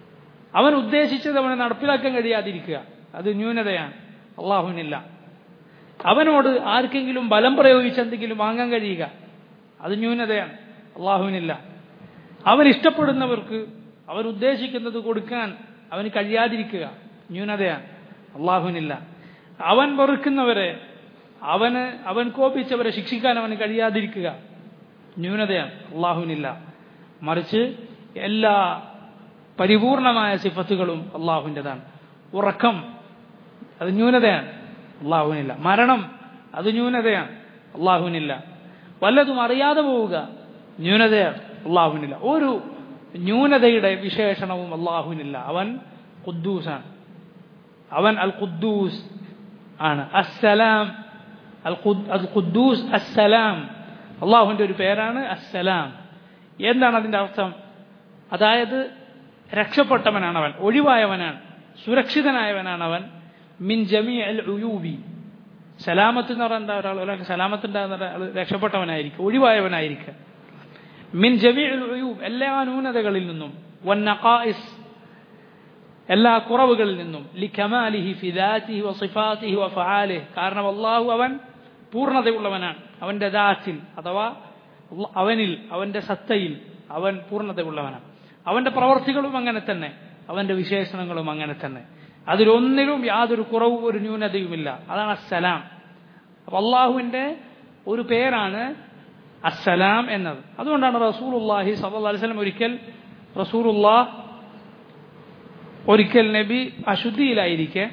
അവൻ ഉദ്ദേശിച്ചത് അവനെ നടപ്പിലാക്കാൻ കഴിയാതിരിക്കുക അത് ന്യൂനതയാണ് അള്ളാഹുവിനില്ല അവനോട് ആർക്കെങ്കിലും ബലം പ്രയോഗിച്ച് എന്തെങ്കിലും വാങ്ങാൻ കഴിയുക അത് ന്യൂനതയാണ് അള്ളാഹുവിനില്ല അവൻ ഇഷ്ടപ്പെടുന്നവർക്ക് അവൻ ഉദ്ദേശിക്കുന്നത് കൊടുക്കാൻ അവന് കഴിയാതിരിക്കുക ന്യൂനതയാണ് അള്ളാഹുവിനില്ല അവൻ വെറുക്കുന്നവരെ അവന് അവൻ കോപിച്ചവരെ ശിക്ഷിക്കാൻ അവന് കഴിയാതിരിക്കുക ന്യൂനതയാണ് അള്ളാഹുവിനില്ല മറിച്ച് എല്ലാ പരിപൂർണമായ സിഫത്തുകളും അള്ളാഹുവിൻ്റെതാണ് ഉറക്കം അത് ന്യൂനതയാണ് അള്ളാഹുവിനില്ല മരണം അത് ന്യൂനതയാണ് അള്ളാഹുവിനില്ല വല്ലതും അറിയാതെ പോവുക ന്യൂനതയാണ് അള്ളാഹുവിനില്ല ഒരു ന്യൂനതയുടെ വിശേഷണവും അള്ളാഹുവിനില്ല അവൻ ഖുദ്ദൂസാണ് അവൻ അൽ ഖുദ്ദൂസ് ആണ് അസ്സലാം അൽ അൽ ഖുദ്ദൂസ് അസ്സലാം അള്ളാഹുവിൻ്റെ ഒരു പേരാണ് അസ്സലാം എന്താണ് അതിൻ്റെ അർത്ഥം അതായത് രക്ഷപ്പെട്ടവനാണ് അവൻ ഒഴിവായവനാണ് സുരക്ഷിതനായവനാണ് അവൻ മിൻ ജമി അൽ ഉയൂബി സലാമത്ത് എന്ന് പറഞ്ഞാൽ എന്താ ഒരാൾ ഒരാൾക്ക് സലാമത്ത് ഉണ്ടാകുന്ന ഒരാൾ രക്ഷപ്പെട്ടവനായിരിക്കും ഒഴിവായവനായിരിക്കും മിൻ ജമി അൽ ഉയൂബ് എല്ലാ ന്യൂനതകളിൽ നിന്നും വൻ നഖായിസ് എല്ലാ കുറവുകളിൽ നിന്നും ലിഖമാലിഹി ഫിദാത്തിഹി വസിഫാത്തിഹി വഫആലിഹി കാരണം അള്ളാഹു അവൻ പൂർണ്ണതയുള്ളവനാണ് അവന്റെ ദാത്തിൽ അഥവാ അവനിൽ അവന്റെ സത്തയിൽ അവൻ പൂർണ്ണതയുള്ളവനാണ് അവന്റെ പ്രവർത്തികളും അങ്ങനെ തന്നെ അവന്റെ വിശേഷണങ്ങളും അങ്ങനെ തന്നെ അതിലൊന്നിലും യാതൊരു കുറവും ഒരു ന്യൂനതയുമില്ല അതാണ് അസ്സലാം അപ്പൊ അള്ളാഹുവിന്റെ ഒരു പേരാണ് അസ്സലാം എന്നത് അതുകൊണ്ടാണ് റസൂലുല്ലാഹി സല്ലല്ലാഹു അലൈഹി വസല്ലം ഒരിക്കൽ റസൂലുല്ലാഹ് ഒരിക്കൽ നബി അശുദ്ധിയിലായിരിക്കെ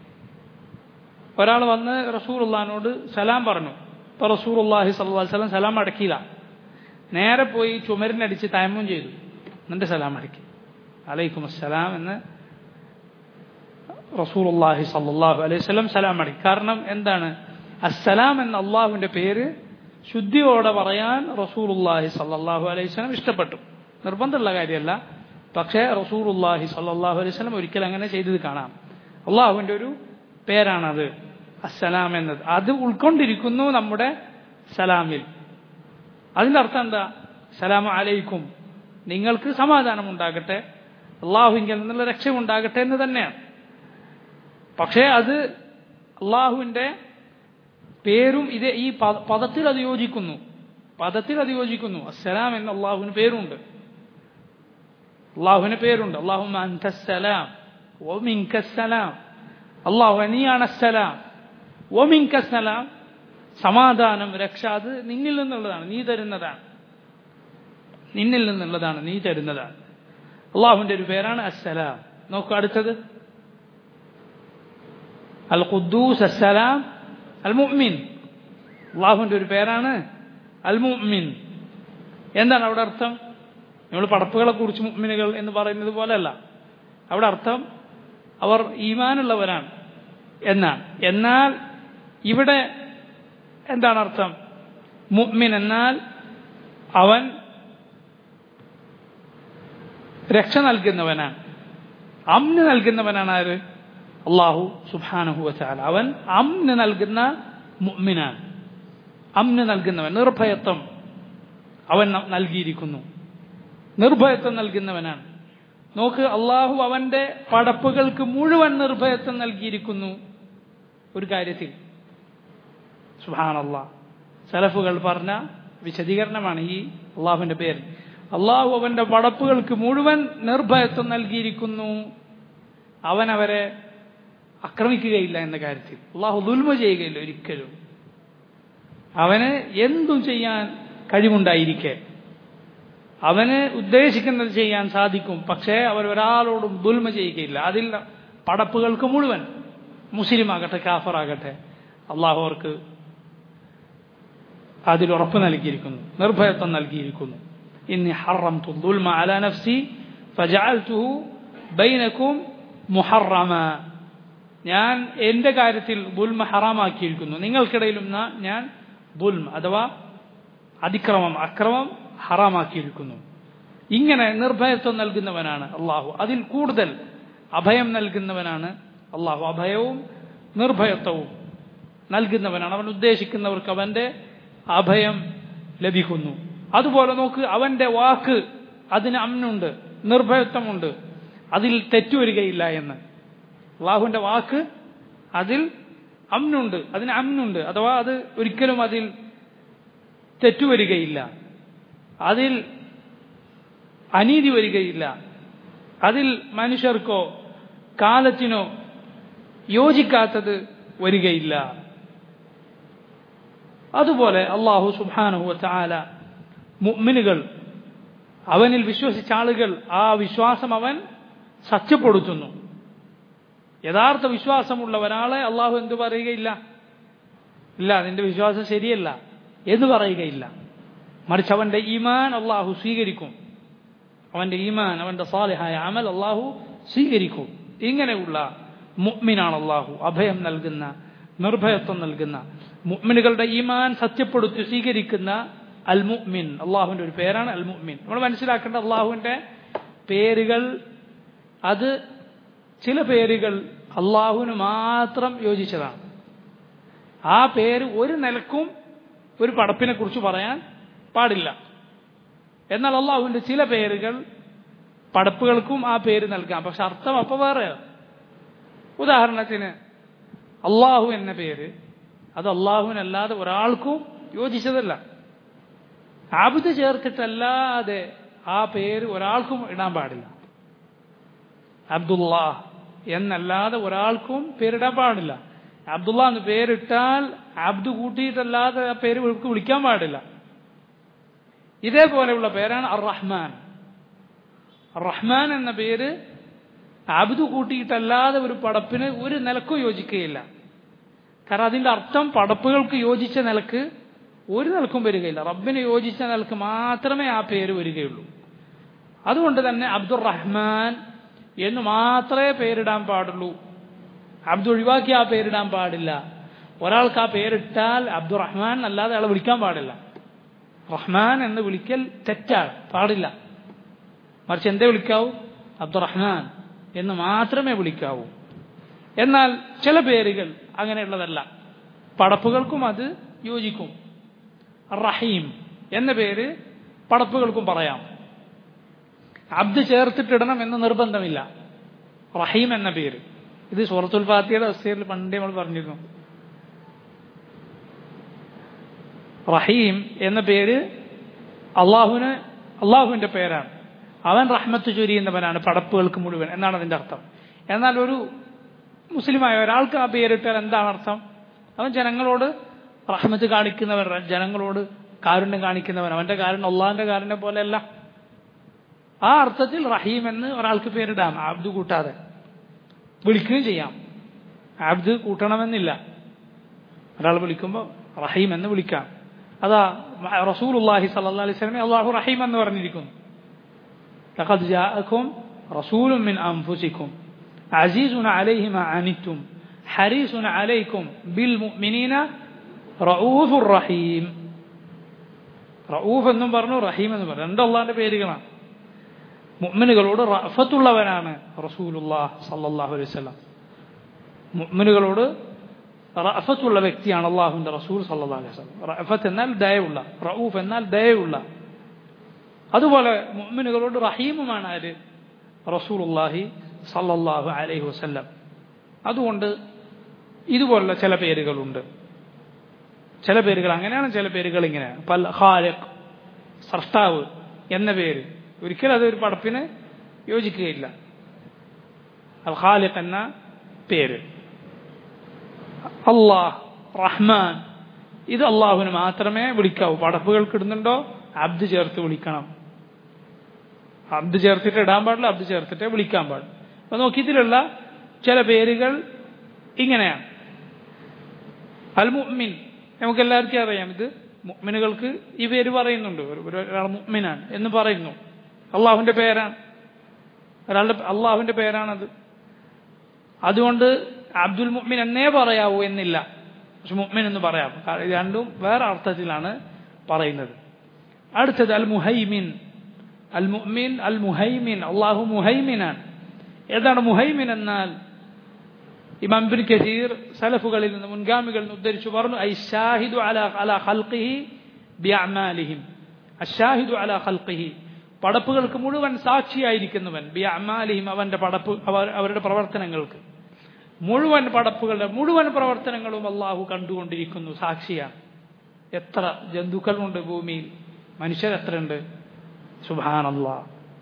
ഒരാൾ വന്ന് റസൂറുല്ലാനോട് സലാം പറഞ്ഞു ഇപ്പൊ റസൂറുല്ലാഹി സല്ലല്ലാഹു അലൈഹി വസല്ലം സലാം അടക്കിയില്ല നേരെ പോയി ചുമരിനടിച്ച് തയമ്മും ചെയ്തു എന്നിട്ട് സലാം അടക്കി അലൈക്കും അസ്സലാം എന്ന് റസൂലുല്ലാഹി സല്ലല്ലാഹു അലൈഹി വസല്ലം സലാം അടക്കി കാരണം എന്താണ് അസ്സലാം എന്ന അള്ളാഹുവിന്റെ പേര് ശുദ്ധിയോടെ പറയാൻ റസൂലുല്ലാഹി സല്ലല്ലാഹു അലൈഹി വസല്ലം ഇഷ്ടപ്പെട്ടു നിർബന്ധമുള്ള കാര്യമല്ല പക്ഷേ റസൂലുല്ലാഹി സല്ലല്ലാഹു അലൈഹി വസല്ലം ഒരിക്കൽ അങ്ങനെ ചെയ്തത് കാണാം അള്ളാഹുവിന്റെ ഒരു പേരാണത് അസ്സലാം എന്നത് അത് ഉൾക്കൊണ്ടിരിക്കുന്നു നമ്മുടെ സലാമിൽ അതിന്റെ അർത്ഥം എന്താ സലാം അലൈക്കും നിങ്ങൾക്ക് സമാധാനം ഉണ്ടാകട്ടെ അള്ളാഹുവിങ്കിൽ നിന്നുള്ള രക്ഷ ഉണ്ടാകട്ടെ എന്ന് തന്നെയാണ് പക്ഷേ അത് അള്ളാഹുവിന്റെ പേരും ഇത് ഈ പദത്തിൽ അത് യോജിക്കുന്നു പദത്തിൽ അത് യോജിക്കുന്നു അസ്സലാം എന്ന അള്ളാഹുവിന് പേരുണ്ട് അള്ളാഹുവിന് പേരുണ്ട് അള്ളാഹു അന്തസ്സലാം ഒമിങ്കസ്സലാം അള്ളാഹു നീയാണ് അസ്സലാം ഒമിങ്കസ്സലാം സമാധാനം രക്ഷ അത് നിന്നിൽ നിന്നുള്ളതാണ് നീ തരുന്നതാണ് നിന്നിൽ നിന്നുള്ളതാണ് നീ തരുന്നതാണ് അള്ളാഹുവിന്റെ ഒരു പേരാണ് അസ്സലാം നോക്കൂ അടുത്തത് അൽ ഖുദ്ദൂസ് അസ്സലാം അൽ മുഅ്മിൻ അള്ളാഹുവിന്റെ ഒരു പേരാണ് അൽ മുഅ്മിൻ എന്താണ് അവിടെ അർത്ഥം നമ്മൾ പടപ്പുകളെ കുറിച്ച് മുഅ്മിനുകൾ എന്ന് പറയുന്നത് പോലെയല്ല അവിടെ അർത്ഥം അവർ ഈമാനുള്ളവരാണ് എന്നാണ് എന്നാൽ ഇവിടെ എന്താണ് അർത്ഥം മുഅ്മിൻ എന്നാൽ അവൻ രക്ഷ നൽകുന്നവനാണ് അമ്ന് നൽകുന്നവനാണ് ആര് അള്ളാഹു സുബാനഹു വച്ചാൽ അവൻ അമ്ന് നൽകുന്ന മുഅ്മിനാണ് അമ്ന് നൽകുന്നവൻ നിർഭയത്വം അവൻ നൽകിയിരിക്കുന്നു നിർഭയത്വം നൽകുന്നവനാണ് നോക്ക് അള്ളാഹു അവന്റെ പടപ്പുകൾക്ക് മുഴുവൻ നിർഭയത്വം നൽകിയിരിക്കുന്നു ഒരു കാര്യത്തിൽ സുഹാനല്ല സലഫുകൾ പറഞ്ഞ വിശദീകരണമാണ് ഈ അള്ളാഹുവിന്റെ പേര് അള്ളാഹു അവന്റെ പടപ്പുകൾക്ക് മുഴുവൻ നിർഭയത്വം നൽകിയിരിക്കുന്നു അവൻ അവരെ ആക്രമിക്കുകയില്ല എന്ന കാര്യത്തിൽ അള്ളാഹു ദുൽമ ചെയ്യുകയില്ല ഒരിക്കലും അവന് എന്തും ചെയ്യാൻ കഴിവുണ്ടായിരിക്കെ അവന് ഉദ്ദേശിക്കുന്നത് ചെയ്യാൻ സാധിക്കും പക്ഷേ അവർ ഒരാളോടും ദുൽമ ചെയ്യുകയില്ല അതിൽ പടപ്പുകൾക്ക് മുഴുവൻ മുസ്ലിം ആകട്ടെ കാഫറാകട്ടെ അള്ളാഹു അവർക്ക് അതിൽ ഉറപ്പ് നൽകിയിരിക്കുന്നു നിർഭയത്വം നൽകിയിരിക്കുന്നു ഇന്നി ഹറം ദുൽമ അല നഫ്സി ഫജഅൽതുഹു ബൈനക്കും മുഹറമ ഞാൻ എന്റെ കാര്യത്തിൽ ദുൽമ ഹറാമാക്കിയിരിക്കുന്നു നിങ്ങൾക്കിടയിലും ഞാൻ ദുൽമ അഥവാ അതിക്രമം അക്രമം ഹറാമാക്കിയിരിക്കുന്നു ഇങ്ങനെ നിർഭയത്വം നൽകുന്നവനാണ് അള്ളാഹു അതിൽ കൂടുതൽ അഭയം നൽകുന്നവനാണ് അള്ളാഹു അഭയവും നിർഭയത്വവും നൽകുന്നവനാണ് അവൻ ഉദ്ദേശിക്കുന്നവർക്ക് അവന്റെ അഭയം ലഭിക്കുന്നു അതുപോലെ നോക്ക് അവന്റെ വാക്ക് അതിന് അമ്നുണ്ട് നിർഭയത്വമുണ്ട് അതിൽ തെറ്റുവരികയില്ല എന്ന് അള്ളാഹുവിന്റെ വാക്ക് അതിൽ അമ്നുണ്ട് അതിന് അമ്നുണ്ട് അഥവാ അത് ഒരിക്കലും അതിൽ തെറ്റുവരികയില്ല അതിൽ അനീതി വരികയില്ല അതിൽ മനുഷ്യർക്കോ കാലത്തിനോ യോജിക്കാത്തത് വരികയില്ല അതുപോലെ അള്ളാഹു സുബാനുഹു ചാല മുഅ്മിനുകൾ അവനിൽ വിശ്വസിച്ച ആളുകൾ ആ വിശ്വാസം അവൻ സത്യപ്പെടുത്തുന്നു യഥാർത്ഥ വിശ്വാസമുള്ള ഒരാളെ അള്ളാഹു എന്തു പറയുകയില്ല ഇല്ല നിന്റെ വിശ്വാസം ശരിയല്ല എന്ന് പറയുകയില്ല മറിച്ച് അവന്റെ ഈമാൻ അള്ളാഹു സ്വീകരിക്കും അവന്റെ ഈമാൻ അവന്റെ സാലിഹായ അമൽ അള്ളാഹു സ്വീകരിക്കും ഇങ്ങനെയുള്ള മുഅ്മിനാണ് അള്ളാഹു അഭയം നൽകുന്ന നിർഭയത്വം നൽകുന്ന മുഅ്മിനുകളുടെ ഈമാൻ സത്യപ്പെടുത്തി സ്വീകരിക്കുന്ന അൽ മുഅ്മിൻ അള്ളാഹുവിന്റെ ഒരു പേരാണ് അൽ മുഅ്മിൻ നമ്മൾ മനസ്സിലാക്കേണ്ട അള്ളാഹുവിന്റെ പേരുകൾ അത് ചില പേരുകൾ അള്ളാഹുവിന് മാത്രം യോജിച്ചതാണ് ആ പേര് ഒരു നിലക്കും ഒരു പടപ്പിനെ കുറിച്ച് പറയാൻ പാടില്ല എന്നാൽ അള്ളാഹുവിന്റെ ചില പേരുകൾ പടപ്പുകൾക്കും ആ പേര് നൽകാം പക്ഷെ അർത്ഥം അപ്പൊ വേറെ ഉദാഹരണത്തിന് അള്ളാഹു എന്ന പേര് അത് അള്ളാഹുവിനല്ലാതെ ഒരാൾക്കും യോജിച്ചതല്ല ആബുദ് ചേർത്തിട്ടല്ലാതെ ആ പേര് ഒരാൾക്കും ഇടാൻ പാടില്ല അബ്ദുല്ലാ എന്നല്ലാതെ ഒരാൾക്കും പേരിടാൻ പാടില്ല അബ്ദുള്ള എന്ന് പേരിട്ടാൽ അബ്ദു കൂട്ടിയിട്ടല്ലാതെ ആ പേര് വിളിക്കാൻ പാടില്ല ഇതേപോലെയുള്ള പേരാണ് അർ റഹ്മാൻ റഹ്മാൻ എന്ന പേര് അബ്ദു കൂട്ടിയിട്ടല്ലാതെ ഒരു പടപ്പിന് ഒരു നിലക്കും യോജിക്കുകയില്ല കാരണം അതിന്റെ അർത്ഥം പടപ്പുകൾക്ക് യോജിച്ച നിലക്ക് ഒരു നിലക്കും വരികയില്ല റബ്ബിന് യോജിച്ച നിലക്ക് മാത്രമേ ആ പേര് വരികയുള്ളൂ അതുകൊണ്ട് തന്നെ അബ്ദുർ റഹ്മാൻ എന്ന് മാത്രമേ പേരിടാൻ പാടുള്ളൂ അബ്ദു ഒഴിവാക്കി ആ പേരിടാൻ പാടില്ല ഒരാൾക്ക് ആ പേരിട്ടാൽ അബ്ദുർ റഹ്മാൻ അല്ലാതെ അയാളെ വിളിക്കാൻ പാടില്ല റഹ്മാൻ എന്ന് വിളിക്കൽ തെറ്റാണ് പാടില്ല മറിച്ച് എന്തേ വിളിക്കാവൂ അബ്ദുറഹ്മാൻ എന്ന് മാത്രമേ വിളിക്കാവൂ എന്നാൽ ചില പേരുകൾ അങ്ങനെയുള്ളതല്ല പടപ്പുകൾക്കും അത് യോജിക്കും റഹീം എന്ന പേര് പടപ്പുകൾക്കും പറയാം അബ്ദ് ചേർത്തിട്ടിടണം എന്ന് നിർബന്ധമില്ല റഹീം എന്ന പേര് ഇത് സൂറത്തുൽ ഫാത്തിയുടെ അവസ്ഥയിൽ പണ്ടേ നമ്മൾ പറഞ്ഞിരുന്നു റഹീം എന്ന പേര് അള്ളാഹുവിന് അള്ളാഹുവിന്റെ പേരാണ് അവൻ റഹ്മത്ത് ചൊരിയുന്നവനാണ് പടപ്പുകൾക്ക് മുഴുവൻ എന്നാണ് അതിന്റെ അർത്ഥം എന്നാൽ ഒരു മുസ്ലിമായ ഒരാൾക്ക് ആ പേരിട്ടാൽ എന്താണ് അർത്ഥം അവൻ ജനങ്ങളോട് റഹ്മത്ത് കാണിക്കുന്നവൻ ജനങ്ങളോട് കാരുണ്യം കാണിക്കുന്നവൻ അവന്റെ കാരുണ്യം അള്ളാഹിന്റെ കാരുണ്യം പോലെയല്ല ആ അർത്ഥത്തിൽ റഹീം എന്ന് ഒരാൾക്ക് പേരിടാം ആബ്ദു കൂട്ടാതെ വിളിക്കുകയും ചെയ്യാം ആബ്ദ് കൂട്ടണമെന്നില്ല ഒരാൾ വിളിക്കുമ്പോൾ റഹീം എന്ന് വിളിക്കാം അതാ റസൂൽ അള്ളാഹി സല്ലാ അലൈഹി സ്വലമെ അള്ളാഹു റഹീം എന്ന് പറഞ്ഞിരിക്കുന്നു لقد جاءكم رسول من أنفسكم عزيز عليه ما عنتم حريص عليكم بالمؤمنين رؤوف رحيم റഊഫ് എന്നും പറഞ്ഞു റഹീം എന്നും പറഞ്ഞു രണ്ട് അള്ളാന്റെ പേരുകളാണ് മുഅ്മിനുകളോട് റഫത്തുള്ളവനാണ് റസൂലുല്ലാഹ് സല്ലല്ലാഹു അലൈഹി വസല്ലം മുഅ്മിനുകളോട് റഫത്തുള്ള വ്യക്തിയാണ് അള്ളാഹുവിന്റെ റസൂൽ സല്ലല്ലാഹു അലൈഹി വസല്ലം റഫത്ത് എന്നാൽ ദയവുള്ള റഊഫ് എന്നാൽ ദയവുള്ള അതുപോലെ മുഅ്മിനുകളോട് റഹീമുമാണ് ആര് റസൂലുള്ളാഹി സല്ലല്ലാഹു അലൈഹി വസല്ലം അതുകൊണ്ട് ഇതുപോലുള്ള ചില പേരുകളുണ്ട് ചില പേരുകൾ അങ്ങനെയാണ് ചില പേരുകൾ ഇങ്ങനെയാണ് പൽ ഖാലിഖ് സർഷ്ടാവ് എന്ന പേര് ഒരിക്കലും അതൊരു പടപ്പിന് യോജിക്കുകയില്ല അൽ ഖാലിഖ് എന്ന പേര് അള്ളാഹ് റഹ്മാൻ ഇത് അള്ളാഹുവിന് മാത്രമേ വിളിക്കാവൂ പടപ്പുകൾക്ക് ഇടുന്നുണ്ടോ അബ്ദ് ചേർത്ത് വിളിക്കണം അബ്ദ് ചേർത്തിട്ട് ഇടാൻ പാടില്ല അബ്ദ് ചേർത്തിട്ടേ വിളിക്കാൻ പാടില്ല അപ്പൊ നോക്കി ഇതിലുള്ള ചില പേരുകൾ ഇങ്ങനെയാണ് അൽ മുഅ്മിൻ നമുക്ക് എല്ലാവർക്കും അറിയാം ഇത് മുഅ്മിനുകൾക്ക് ഈ പേര് പറയുന്നുണ്ട് ഒരു ഒരാൾ മുഅ്മിനാണ് എന്ന് പറയുന്നു അള്ളാഹുവിന്റെ പേരാണ് ഒരാളുടെ അള്ളാഹുവിന്റെ പേരാണത് അതുകൊണ്ട് അബ്ദുൽ മുഅ്മിൻ എന്നേ പറയാവൂ എന്നില്ല പക്ഷെ മുഅ്മിൻ എന്ന് പറയാം ഇത് രണ്ടും വേറെ അർത്ഥത്തിലാണ് പറയുന്നത് അടുത്തത് അൽ മുഹൈമിൻ അൽ മുഅ്മിൻ അൽ മുഹൈമിൻ അള്ളാഹു മുഹൈമിനാണ് ഏതാണ് മുഹൈമിൻ എന്നാൽ ഇമാം ബിൻ കസീർ സലഫുകളിൽ നിന്ന് മുൻഗാമികളിൽ നിന്ന് ഉദ്ധരിച്ചു പറഞ്ഞു ഐ ഷാഹിദു അല അല ഖൽഖിഹി ബിഅമാലിഹിം അഷാഹിദു അല ഖൽഖിഹി പടപ്പുകൾക്ക് മുഴുവൻ സാക്ഷിയായിരിക്കുന്നവൻ ബി അമാലിഹിം അവന്റെ പടപ്പ് അവർ- അവരുടെ പ്രവർത്തനങ്ങൾക്ക് മുഴുവൻ പടപ്പുകളുടെ മുഴുവൻ പ്രവർത്തനങ്ങളും അള്ളാഹു കണ്ടുകൊണ്ടിരിക്കുന്നു സാക്ഷിയാണ് എത്ര ജന്തുക്കളുണ്ട് ഭൂമിയിൽ മനുഷ്യരെത്രയുണ്ട് സുബാനല്ലാ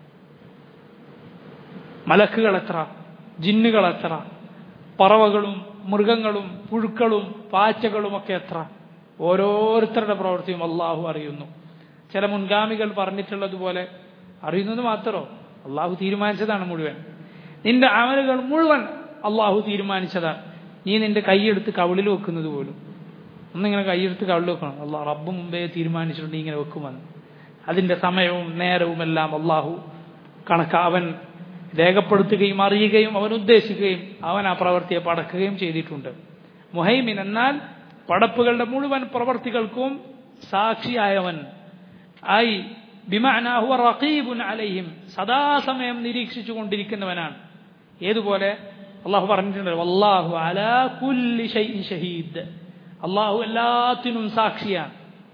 മലക്കുകൾ എത്ര ജിന്നുകൾ എത്ര പറവകളും മൃഗങ്ങളും പുഴുക്കളും പാറ്റകളും ഒക്കെ എത്ര ഓരോരുത്തരുടെ പ്രവൃത്തിയും അള്ളാഹു അറിയുന്നു ചില മുൻഗാമികൾ പറഞ്ഞിട്ടുള്ളതുപോലെ അറിയുന്നത് മാത്രമോ അള്ളാഹു തീരുമാനിച്ചതാണ് മുഴുവൻ നിന്റെ അമലുകൾ മുഴുവൻ അള്ളാഹു തീരുമാനിച്ചതാണ് നീ നിന്റെ കൈയെടുത്ത് കവിളിൽ വെക്കുന്നത് പോലും ഒന്നിങ്ങനെ കൈയെടുത്ത് കവിളിൽ വെക്കണം അള്ളാഹ് റബ്ബ് മുമ്പേ തീരുമാനിച്ചിട്ടുണ്ട് നീ ഇങ്ങനെ വെക്കുമെന്ന് അതിന്റെ സമയവും നേരവും എല്ലാം അള്ളാഹു കണക്ക അവൻ രേഖപ്പെടുത്തുകയും അറിയുകയും അവൻ ഉദ്ദേശിക്കുകയും അവൻ ആ പ്രവൃത്തിയെ പടക്കുകയും ചെയ്തിട്ടുണ്ട് മുഹൈമിൻ എന്നാൽ പടപ്പുകളുടെ മുഴുവൻ പ്രവർത്തികൾക്കും സാക്ഷിയായവൻ ആയി ബിമാനാഹു റഖീബുൻ അലൈഹിം സദാസമയം നിരീക്ഷിച്ചു കൊണ്ടിരിക്കുന്നവനാണ് ഏതുപോലെ അള്ളാഹു പറഞ്ഞിട്ടുണ്ട് വല്ലാഹു അലാ കുല്ലി ഷൈഇൻ ഷഹീദ് അള്ളാഹു എല്ലാത്തിനും സാക്ഷിയാണ്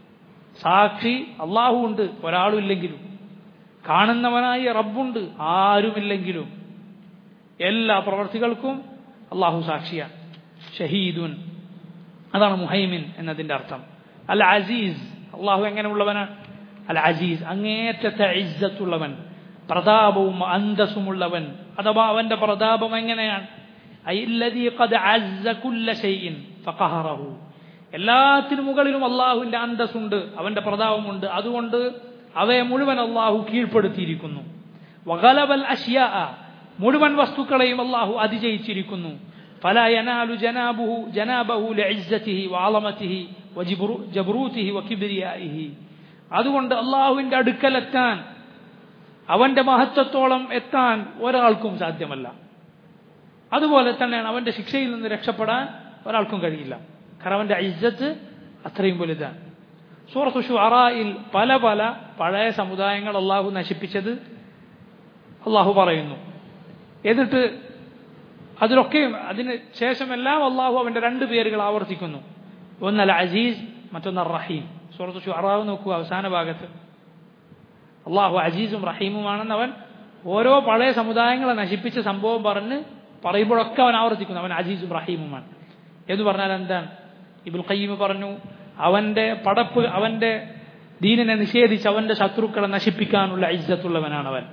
സാക്ഷി അള്ളാഹു ഉണ്ട് ഒരാളും ഇല്ലെങ്കിലും കാണുന്നവനായി റബ്ബുണ്ട് ആരുമില്ലെങ്കിലും എല്ലാ പ്രവർത്തികൾക്കും അള്ളാഹു സാക്ഷിയാണ് ഷഹീദുൻ അതാണ് മുഹൈമിൻ എന്നതിന്റെ അർത്ഥം അൽ അസീസ് അള്ളാഹു എങ്ങനെയുള്ളവനാണ് അൽ അസീസ് അങ്ങേറ്റത്തെ ഇജ്ജത്തുള്ളവൻ പ്രതാപവും അന്തസ്സുമുള്ളവൻ അഥവാ അവന്റെ പ്രതാപം എങ്ങനെയാണ് ഐ الذي قد عز كل شيء فقهره എല്ലാത്തിനും മുകളിലും അള്ളാഹുവിന്റെ അന്തസ്സുണ്ട് അവന്റെ പ്രതാപമുണ്ട് അതുകൊണ്ട് അവയെ മുഴുവൻ അള്ളാഹു കീഴ്പ്പെടുത്തിയിരിക്കുന്നു വഗലബൽ അഷ്യാ മുഴുവൻ വസ്തുക്കളെയും അള്ളാഹു അതിജയിച്ചിരിക്കുന്നു فلا ينال جنابه جنابه لعزته وعظمته وجبروته وكبريائه അതുകൊണ്ട് അള്ളാഹുവിന്റെ അടുക്കലെത്താൻ അവന്റെ മഹത്വത്തോളം എത്താൻ ഒരാൾക്കും സാധ്യമല്ല അതുപോലെ തന്നെയാണ് അവന്റെ ശിക്ഷയിൽ നിന്ന് രക്ഷപ്പെടാൻ ഒരാൾക്കും കഴിയില്ല കാരണം അവന്റെ ഇജ്ജത്ത് അത്രയും വലുതാണ് സൂറത്ത് ഷുഅറായിൽ പല പല പഴയ സമുദായങ്ങൾ അള്ളാഹു നശിപ്പിച്ചത് അള്ളാഹു പറയുന്നു എന്നിട്ട് അതിലൊക്കെയും അതിന് ശേഷമെല്ലാം അള്ളാഹു അവന്റെ രണ്ട് പേരുകൾ ആവർത്തിക്കുന്നു ഒന്ന് അൽ അസീസ് മറ്റൊന്ന് അർ റഹീം സൂറത്ത് ഷുഅറാവ് നോക്കൂ അവസാന ഭാഗത്ത് അള്ളാഹു അസീസും റഹീമുമാണെന്ന് അവൻ ഓരോ പഴയ സമുദായങ്ങളെ നശിപ്പിച്ച സംഭവം പറഞ്ഞ് പറയുമ്പോഴൊക്കെ അവൻ ആവർത്തിക്കുന്നു അവൻ അസീസും റഹീമുമാണ് എന്ന് പറഞ്ഞാൽ എന്താണ് ഇബുൽ ഖയ്യീം പറഞ്ഞു അവന്റെ പടപ്പ് അവന്റെ ദീനിനെ നിഷേധിച്ച് അവന്റെ ശത്രുക്കളെ നശിപ്പിക്കാനുള്ള ഇജ്ജത്തുള്ളവനാണ് അവൻ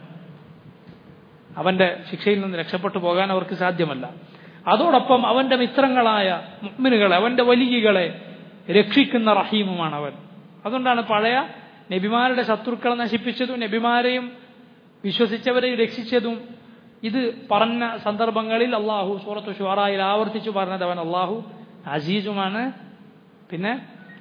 അവന്റെ ശിക്ഷയിൽ നിന്ന് രക്ഷപ്പെട്ടു പോകാൻ അവർക്ക് സാധ്യമല്ല അതോടൊപ്പം അവന്റെ മിത്രങ്ങളായ മുഅ്മിനുകളെ അവന്റെ വലിയകളെ രക്ഷിക്കുന്ന റഹീമുമാണ് അവൻ അതുകൊണ്ടാണ് പഴയ നബിമാരുടെ ശത്രുക്കളെ നശിപ്പിച്ചതും നബിമാരെയും വിശ്വസിച്ചവരെ രക്ഷിച്ചതും ഇത് പറഞ്ഞ സന്ദർഭങ്ങളിൽ അള്ളാഹു സൂറത്ത് ഷുറായിൽ ആവർത്തിച്ചു പറഞ്ഞത് അവൻ അള്ളാഹു അസീസുമാണ് പിന്നെ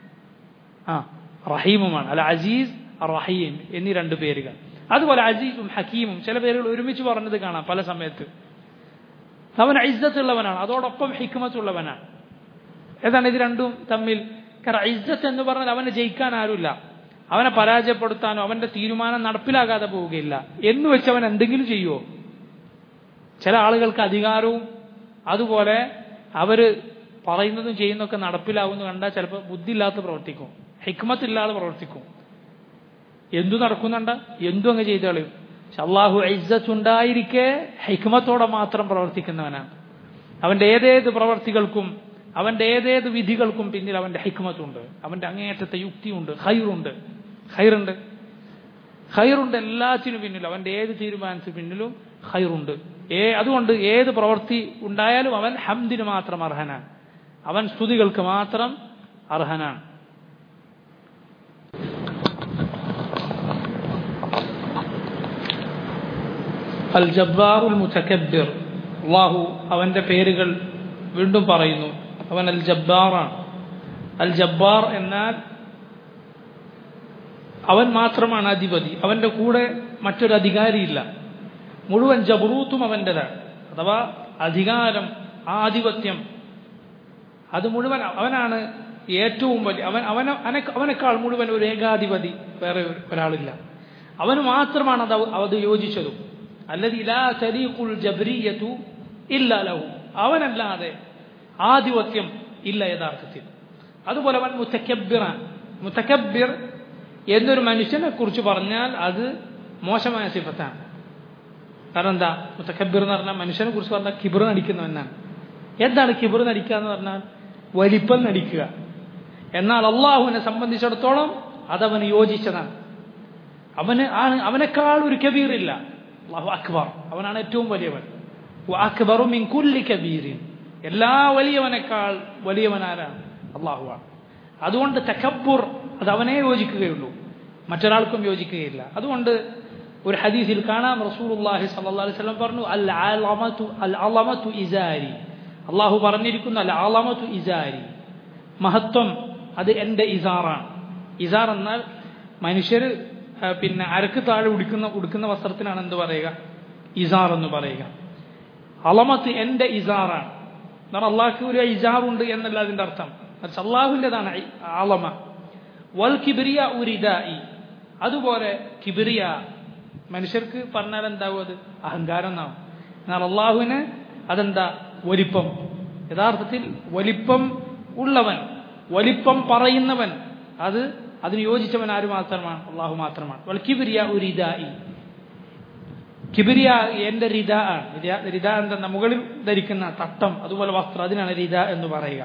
ആ റഹീമുമാണ് അല്ല അസീസ് റഹീം എന്നീ രണ്ട് പേരുകൾ അതുപോലെ അസീസും ഹക്കീമും ചില പേരുകൾ ഒരുമിച്ച് പറഞ്ഞത് കാണാം പല സമയത്ത് അവൻ ഇജ്ജത്തുള്ളവനാണ് അതോടൊപ്പം ഹിക്മത്തുള്ളവനാണ് ഏതാണ് ഇത് രണ്ടും തമ്മിൽ കാരണം ഇജ്ജത്ത് എന്ന് പറഞ്ഞാൽ അവനെ ജയിക്കാൻ ആരുമില്ല അവനെ പരാജയപ്പെടുത്താനോ അവന്റെ തീരുമാനം നടപ്പിലാകാതെ പോവുകയില്ല എന്ന് വെച്ച് അവൻ എന്തെങ്കിലും ചെയ്യുമോ ചില ആളുകൾക്ക് അധികാരവും അതുപോലെ അവര് പറയുന്നതും ചെയ്യുന്നതൊക്കെ നടപ്പിലാവുമെന്ന് കണ്ടാൽ ചിലപ്പോൾ ബുദ്ധിയില്ലാത്ത പ്രവർത്തിക്കും ഹിക്മത്തില്ലാതെ പ്രവർത്തിക്കും എന്തു നടക്കുന്നുണ്ട് എന്തു അങ്ങ് ചെയ്തു കളയും പക്ഷെ അള്ളാഹു ഉണ്ടായിരിക്കെ ഹിക്മത്തോടെ മാത്രം പ്രവർത്തിക്കുന്നവനാണ് അവന്റെ ഏതേത് പ്രവർത്തികൾക്കും അവന്റെ ഏതേത് വിധികൾക്കും പിന്നിൽ അവന്റെ ഹിക്മത്തുണ്ട് അവന്റെ അങ്ങേയറ്റത്തെ യുക്തിയുണ്ട് ഹൈറുണ്ട് ഹൈറുണ്ട് ഹൈറുണ്ട് എല്ലാത്തിനും പിന്നിലും അവന്റെ ഏത് തീരുമാനത്തിന് പിന്നിലും ഹൈറുണ്ട് ഏ അതുകൊണ്ട് ഏത് പ്രവൃത്തി ഉണ്ടായാലും അവൻ ഹംദിന് മാത്രം അർഹനാണ് അവൻ സ്തുതികൾക്ക് മാത്രം അർഹനാണ് അൽ ജബ്ബാറുൽ മുതക്കബ്ബിർ അള്ളാഹു അവന്റെ പേരുകൾ വീണ്ടും പറയുന്നു അവൻ അൽ ജബ്ബാറാണ് അൽ ജബ്ബാർ എന്നാൽ അവൻ മാത്രമാണ് അധിപതി അവന്റെ കൂടെ മറ്റൊരു അധികാരിയില്ല മുഴുവൻ ജബ്രൂത്തും അവൻ്റെതാണ് അഥവാ അധികാരം ആധിപത്യം അത് മുഴുവൻ അവനാണ് ഏറ്റവും വലിയ അവൻ അവന അവനേക്കാൾ മുഴുവൻ ഒരു ഏകാധിപതി വേറെ ഒരാളില്ല അവന് മാത്രമാണ് അത് അത് യോജിച്ചതും അല്ലത് ഇലാ തരീഖുൽ ജബ്രിയതു ഇല്ല ലഹു അവനല്ലാതെ ആധിപത്യം ഇല്ല യഥാർത്ഥത്തിൽ അതുപോലെ അവൻ മുത്തക്കബിറാൻ മുത്തക്കബിർ എന്നൊരു മനുഷ്യനെ കുറിച്ച് പറഞ്ഞാൽ അത് മോശമായ സിഫത്താണ് കാരണം എന്താ മുത്തക്കബിർ എന്ന് പറഞ്ഞാൽ മനുഷ്യനെ കുറിച്ച് പറഞ്ഞാൽ കിബിർ നടിക്കുന്നവനാണ് എന്താണ് കിബിർ നടിക്കുക എന്ന് പറഞ്ഞാൽ വലിപ്പം നടിക്കുക എന്നാൽ അള്ളാഹുവിനെ സംബന്ധിച്ചിടത്തോളം അതവന് യോജിച്ചതാണ് അവന് ആണ് അവനേക്കാൾ ഒരു കബീറില്ല അള്ളാഹു അക്ബർ അവനാണ് ഏറ്റവും വലിയവൻ അക്ബറു മിൻ കുല്ലി കബീറിൻ എല്ലാ വലിയവനേക്കാൾ വലിയവനാരാണ് അള്ളാഹുവാണ് അതുകൊണ്ട് തക്കബുർ അത് അവനെ യോജിക്കുകയുള്ളൂ മറ്റൊരാൾക്കും യോജിക്കുകയില്ല അതുകൊണ്ട് ഒരു ഹദീസിൽ കാണാം റസൂലുള്ളാഹി സ്വല്ലല്ലാഹു അലൈഹി വസല്ലം പറഞ്ഞു അൽ അലമതു അൽ അലമതു ഇസാരി അള്ളാഹു പറഞ്ഞിരിക്കുന്നു അൽ അലമതു ഇസാരി മഹത്വം അത് എൻ്റെ ഇസാറാണ് ഇസാർ എന്നാൽ മനുഷ്യർ പിന്നെ അരക്ക് താഴെ ഉടുക്കുന്ന ഉടുക്കുന്ന വസ്ത്രത്തിനാണ് എന്ത് പറയുക ഇസാർ എന്ന് പറയുക അളമത്ത് എൻ്റെ ഇസാറാണ് എന്നാൽ അള്ളാഹ്ക്ക് ഒരു ഇസാറുണ്ട് എന്നല്ല അതിൻ്റെ അർത്ഥം അത് അള്ളാഹുവിൻ്റെതാണ് ആളമ വൽ കിബിരിയ ഉരിദായി അതുപോലെ കിബിരിയ മനുഷ്യർക്ക് പറഞ്ഞാൽ എന്താവും അത് അഹങ്കാരം എന്നാവും എന്നാൽ അള്ളാഹുവിന് അതെന്താ വലിപ്പം യഥാർത്ഥത്തിൽ വലിപ്പം ഉള്ളവൻ വലിപ്പം പറയുന്നവൻ അത് അതിന് യോജിച്ചവൻ ആര് മാത്രമാണ് അള്ളാഹു മാത്രമാണ് വൽ കിബിരിയ ഉരിദായി കിബിരിയ എന്റെ റിത ആണ് റിത എന്താ മുകളിൽ ധരിക്കുന്ന തട്ടം അതുപോലെ വസ്ത്രം അതിനാണ് റിത എന്ന് പറയുക